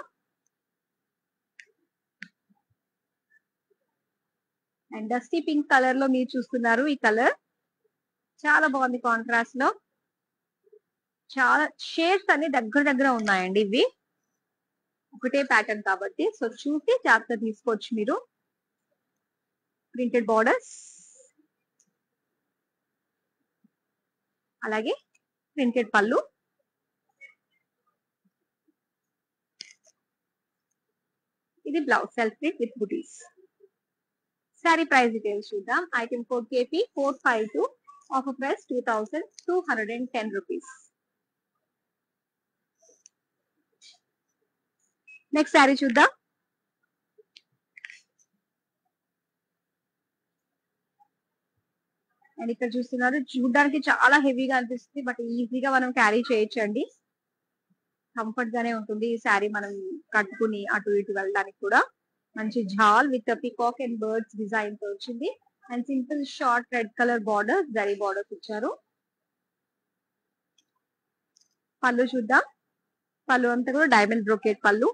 అండ్ డస్టీ పింక్ కలర్ లో మీరు చూస్తున్నారు ఈ కలర్ చాలా బాగుంది కాంట్రాస్ట్ లో చాలా షేడ్స్ అన్ని దగ్గర దగ్గర ఉన్నాయండి ఇవి ఒకటే ప్యాటర్న్ కాబట్టి సో చూసి జాగ్రత్త తీసుకోవచ్చు మీరు ప్రింటెడ్ బార్డర్స్ అలాగే ప్రింటెడ్ పళ్ళు ఇది blouse self print with butis sari price details చూద్దాం item code KP four five two offer price two thousand two hundred and ten rupees next sari చూద్దాం అండ్ ఇక్కడ చూస్తున్నారు చూడడానికి చాలా హెవీగా అనిపిస్తుంది బట్ ఈజీగా మనం క్యారీ చేయొచ్చు అండి కంఫర్ట్ గానే ఉంటుంది ఈ శారీ మనం కట్టుకుని అటు ఇటు వెళ్ళడానికి కూడా మంచి jaal with peacock and birds design తో వచ్చింది and simple short red colour border zari borders ఇచ్చారు పళ్ళు చూద్దాం పళ్ళు అంతా కూడా డైమండ్ బ్రోకేడ్ పళ్ళు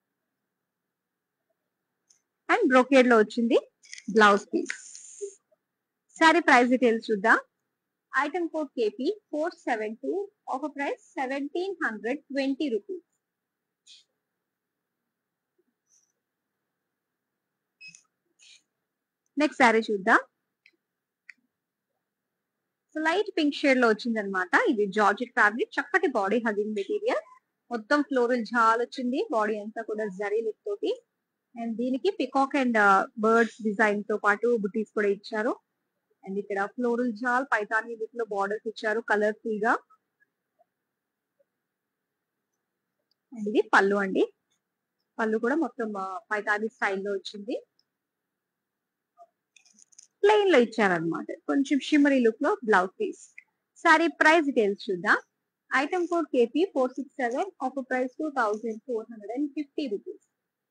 అండ్ బ్రోకేడ్ లో వచ్చింది blouse piece sari price details చూద్దాం item code KP four seven two offer price seventeen hundred twenty rupees next sari చూద్దాం లైట్ పింక్ షేడ్ లో వచ్చింది అనమాట ఇది జార్జెట్ ఫ్యాబ్రిక్ చక్కటి బాడీ హగింగ్ మెటీరియల్ మొత్తం ఫ్లోరల్ జాల్ వచ్చింది బాడీ అంతా కూడా జరీ లుక్ తోటి అండ్ దీనికి పికాక్ అండ్ బర్డ్స్ డిజైన్ తో పాటు బుటీస్ కూడా ఇచ్చారు అండ్ ఇక్కడ ఫ్లోరల్ జాల్ పైతాని లుక్ లో బార్డర్స్ ఇచ్చారు కలర్ఫుల్ గా అండ్ ఇది పళ్ళు అండి పళ్ళు కూడా మొత్తం పైతాని స్టైల్లో వచ్చింది ప్లెయిన్ లో ఇచ్చారనమాట కొంచెం షిమరీ లుక్ లో blouse piece sari price details చూద్దాం item code KP four six seven offer price two thousand four hundred and fifty rupees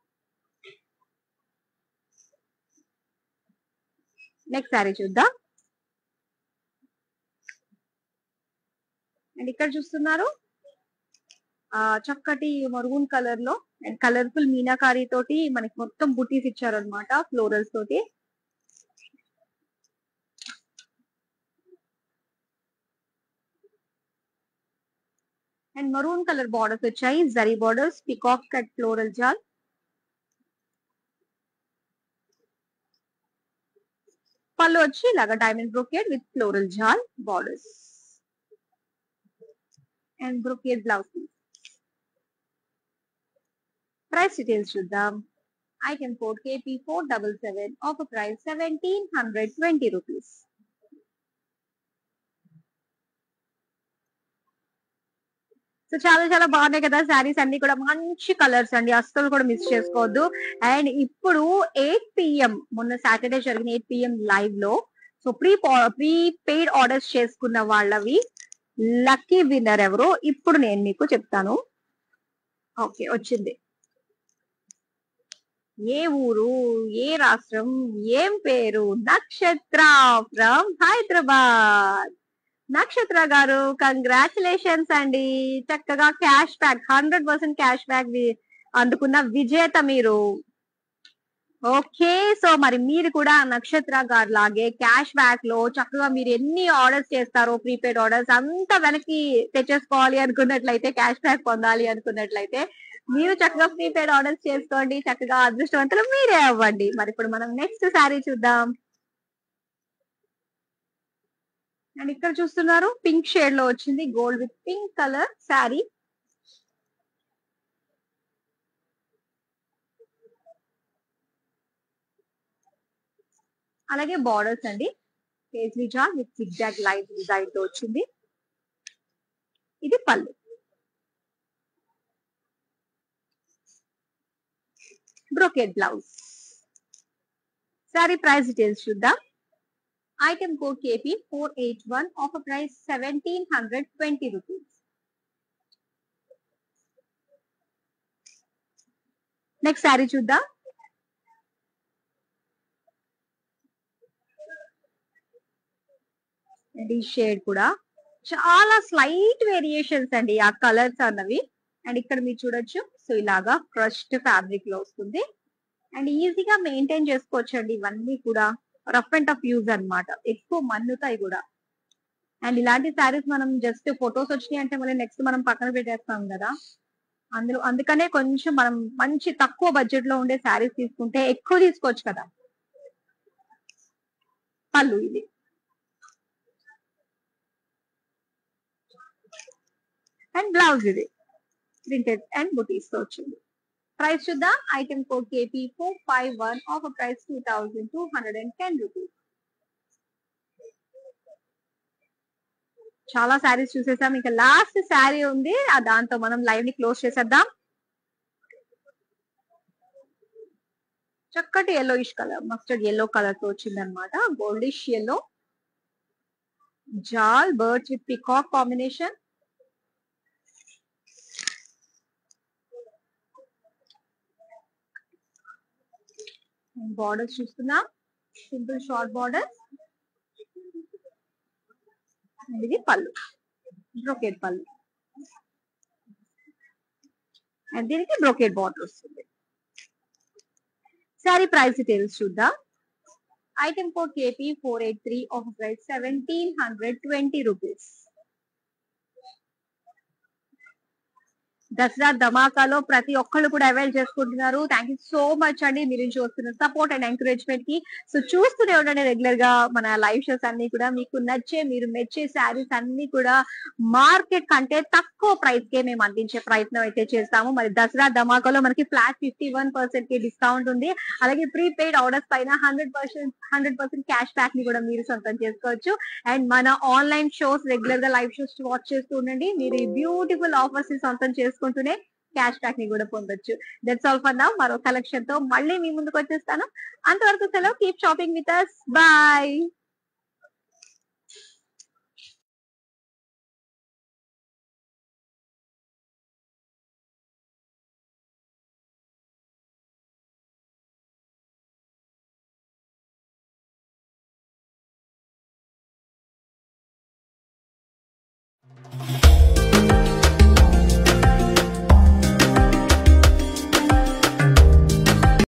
next sari చూద్దాం అండ్ ఇక్కడ చూస్తున్నారు ఆ చక్కటి మరూన్ కలర్ లో అండ్ కలర్ఫుల్ మీనాకారి తోటి మనకి మొత్తం బుటీస్ ఇచ్చారు అనమాట ఫ్లోరల్స్ తోటి అండ్ మరూన్ కలర్ బార్డర్స్ వచ్చాయి zari borders peacock cut floral jaal పళ్ళు వచ్చి ఇలాగా diamond brocade with floral jaal borders and brocade blouse price details చూద్దాం item code KP four double seven offer price seventeen hundred twenty rupees so చాలా చాలా బాగున్నాయి కదా శారీస్ అన్ని కూడా మంచి కలర్స్ అండి అస్సలు కూడా మిస్ చేసుకోవద్దు అండ్ ఇప్పుడు ఎయిట్ పిఎం మొన్న సాటర్డే జరిగిన ఎయిట్ పిఎం లైవ్ లో so pre prepaid orders చేసుకున్న వాళ్ళవి లక్కీ విన్నర్ ఎవరు ఇప్పుడు నేను మీకు చెప్తాను ఓకే వచ్చింది ఏ ఊరు ఏ రాష్ట్రం ఏం పేరు నక్షత్ర ఫ్రమ్ హైదరాబాద్ నక్షత్ర గారు కంగ్రాచులేషన్స్ అండి చక్కగా cashback hundred percent cash cashback అందుకున్న విజేత మీరు ఓకే సో మరి మీరు కూడా నక్షత్ర గారు లాగే క్యాష్ బ్యాక్ లో చక్కగా మీరు ఎన్ని ఆర్డర్స్ చేస్తారో ప్రీపెయిడ్ ఆర్డర్స్ అంతా వెనక్కి తెచ్చేసుకోవాలి అనుకున్నట్లయితే క్యాష్ బ్యాక్ పొందాలి అనుకున్నట్లయితే మీరు చక్కగా ప్రీపెయిడ్ ఆర్డర్స్ చేసుకోండి చక్కగా అదృష్టవంతులు మీరే అవ్వండి మరి ఇప్పుడు మనం నెక్స్ట్ శారీ చూద్దాం అండ్ ఇక్కడ చూస్తున్నారు పింక్ షేడ్ లో వచ్చింది gold with pink colour sari అలాగే బార్డర్స్ అండి కేజ్లీ జాల్ విత్ సిగ్జాగ్ లైట్ డిజైన్ తో వచ్చింది ఇది పళ్ళు brocade blouse sari price details చూద్దాం item code KP four eight one offer price seventeen hundred twenty rupees next sari చూద్దాం అండ్ ఈ షేడ్ కూడా చాలా స్లైట్ వేరియేషన్స్ అండి ఆ కలర్స్ అన్నవి అండ్ ఇక్కడ మీరు చూడొచ్చు సో ఇలాగా క్రష్డ్ ఫ్యాబ్రిక్ లో వస్తుంది అండ్ ఈజీగా మెయింటైన్ చేసుకోవచ్చు అండి ఇవన్నీ కూడా రఫ్ అండ్ టఫ్ యూజ్ అన్నమాట ఎక్కువ మన్నుతాయి కూడా అండ్ ఇలాంటి శారీస్ మనం జస్ట్ ఫొటోస్ వచ్చినాయి అంటే మళ్ళీ నెక్స్ట్ మనం పక్కన పెట్టేస్తాం కదా అందులో అందుకనే కొంచెం మనం మంచి తక్కువ బడ్జెట్ లో ఉండే శారీస్ తీసుకుంటే ఎక్కువ తీసుకోవచ్చు కదా పళ్ళు ఇది అండ్ బ్లౌజ్ ఇది ప్రింటెడ్ అండ్ బుటీస్ తో వచ్చింది ప్రైస్ చూద్దాం item code KP four five one offer price two thousand two hundred and ten rupees చాలా శారీస్ చూసేసాం ఇంకా లాస్ట్ శారీ ఉంది ఆ దాంతో మనం లైవ్ ని క్లోజ్ చేసేద్దాం చక్కటి yellowish colour mustard yellow colour తో వచ్చింది అనమాట goldish yellow jaal birds with peacock combination borders చూస్తున్నాం సింపుల్ షార్ట్ బార్డర్స్ ఇది పళ్ళు బ్రోకేట్ పళ్ళు అండ్ దీనికి బ్రోకేట్ బార్డర్ వస్తుంది సారీ ప్రైస్ డీటెయిల్స్ చూద్దాం item code KP four eight three off price seventeen hundred twenty rupees Dasara ధమాకాలో ప్రతి ఒక్కళ్ళు కూడా అవైల్ చేసుకుంటున్నారు థ్యాంక్ యూ సో మచ్ అండి మీరు నుంచి వస్తున్న సపోర్ట్ అండ్ ఎంకరేజ్మెంట్ కి సో చూస్తూనే ఉండండి రెగ్యులర్ గా మన లైవ్ షోస్ అన్ని కూడా మీకు నచ్చే మీరు మెచ్చే శారీస్ అన్ని కూడా మార్కెట్ కంటే తక్కువ ప్రైస్ కే మేము అందించే ప్రయత్నం అయితే చేస్తాము మరి దసరా ధమాకాలో మనకి ఫ్లాట్ ఫిఫ్టీ వన్ పర్సెంట్ కి డిస్కౌంట్ ఉంది అలాగే ప్రీపెయిడ్ ఆర్డర్స్ పైన hundred percent hundred percent cash cashback ని కూడా మీరు సొంతం చేసుకోవచ్చు అండ్ మన ఆన్లైన్ షోస్ రెగ్యులర్ గా లైవ్ షోస్ వాచ్ చేస్తూ ఉండండి మీరు ఈ బ్యూటిఫుల్ ఆఫర్స్ ని సొంతం చేసుకుంటూనే క్యాష్ బ్యాక్ ని కూడా పొందొచ్చు దట్స్ ఆల్ ఫర్ నౌ మరో కలెక్షన్ తో మళ్ళీ మీ ముందుకు వచ్చేస్తాను అంతవరకు సెలవు keep shopping with us bye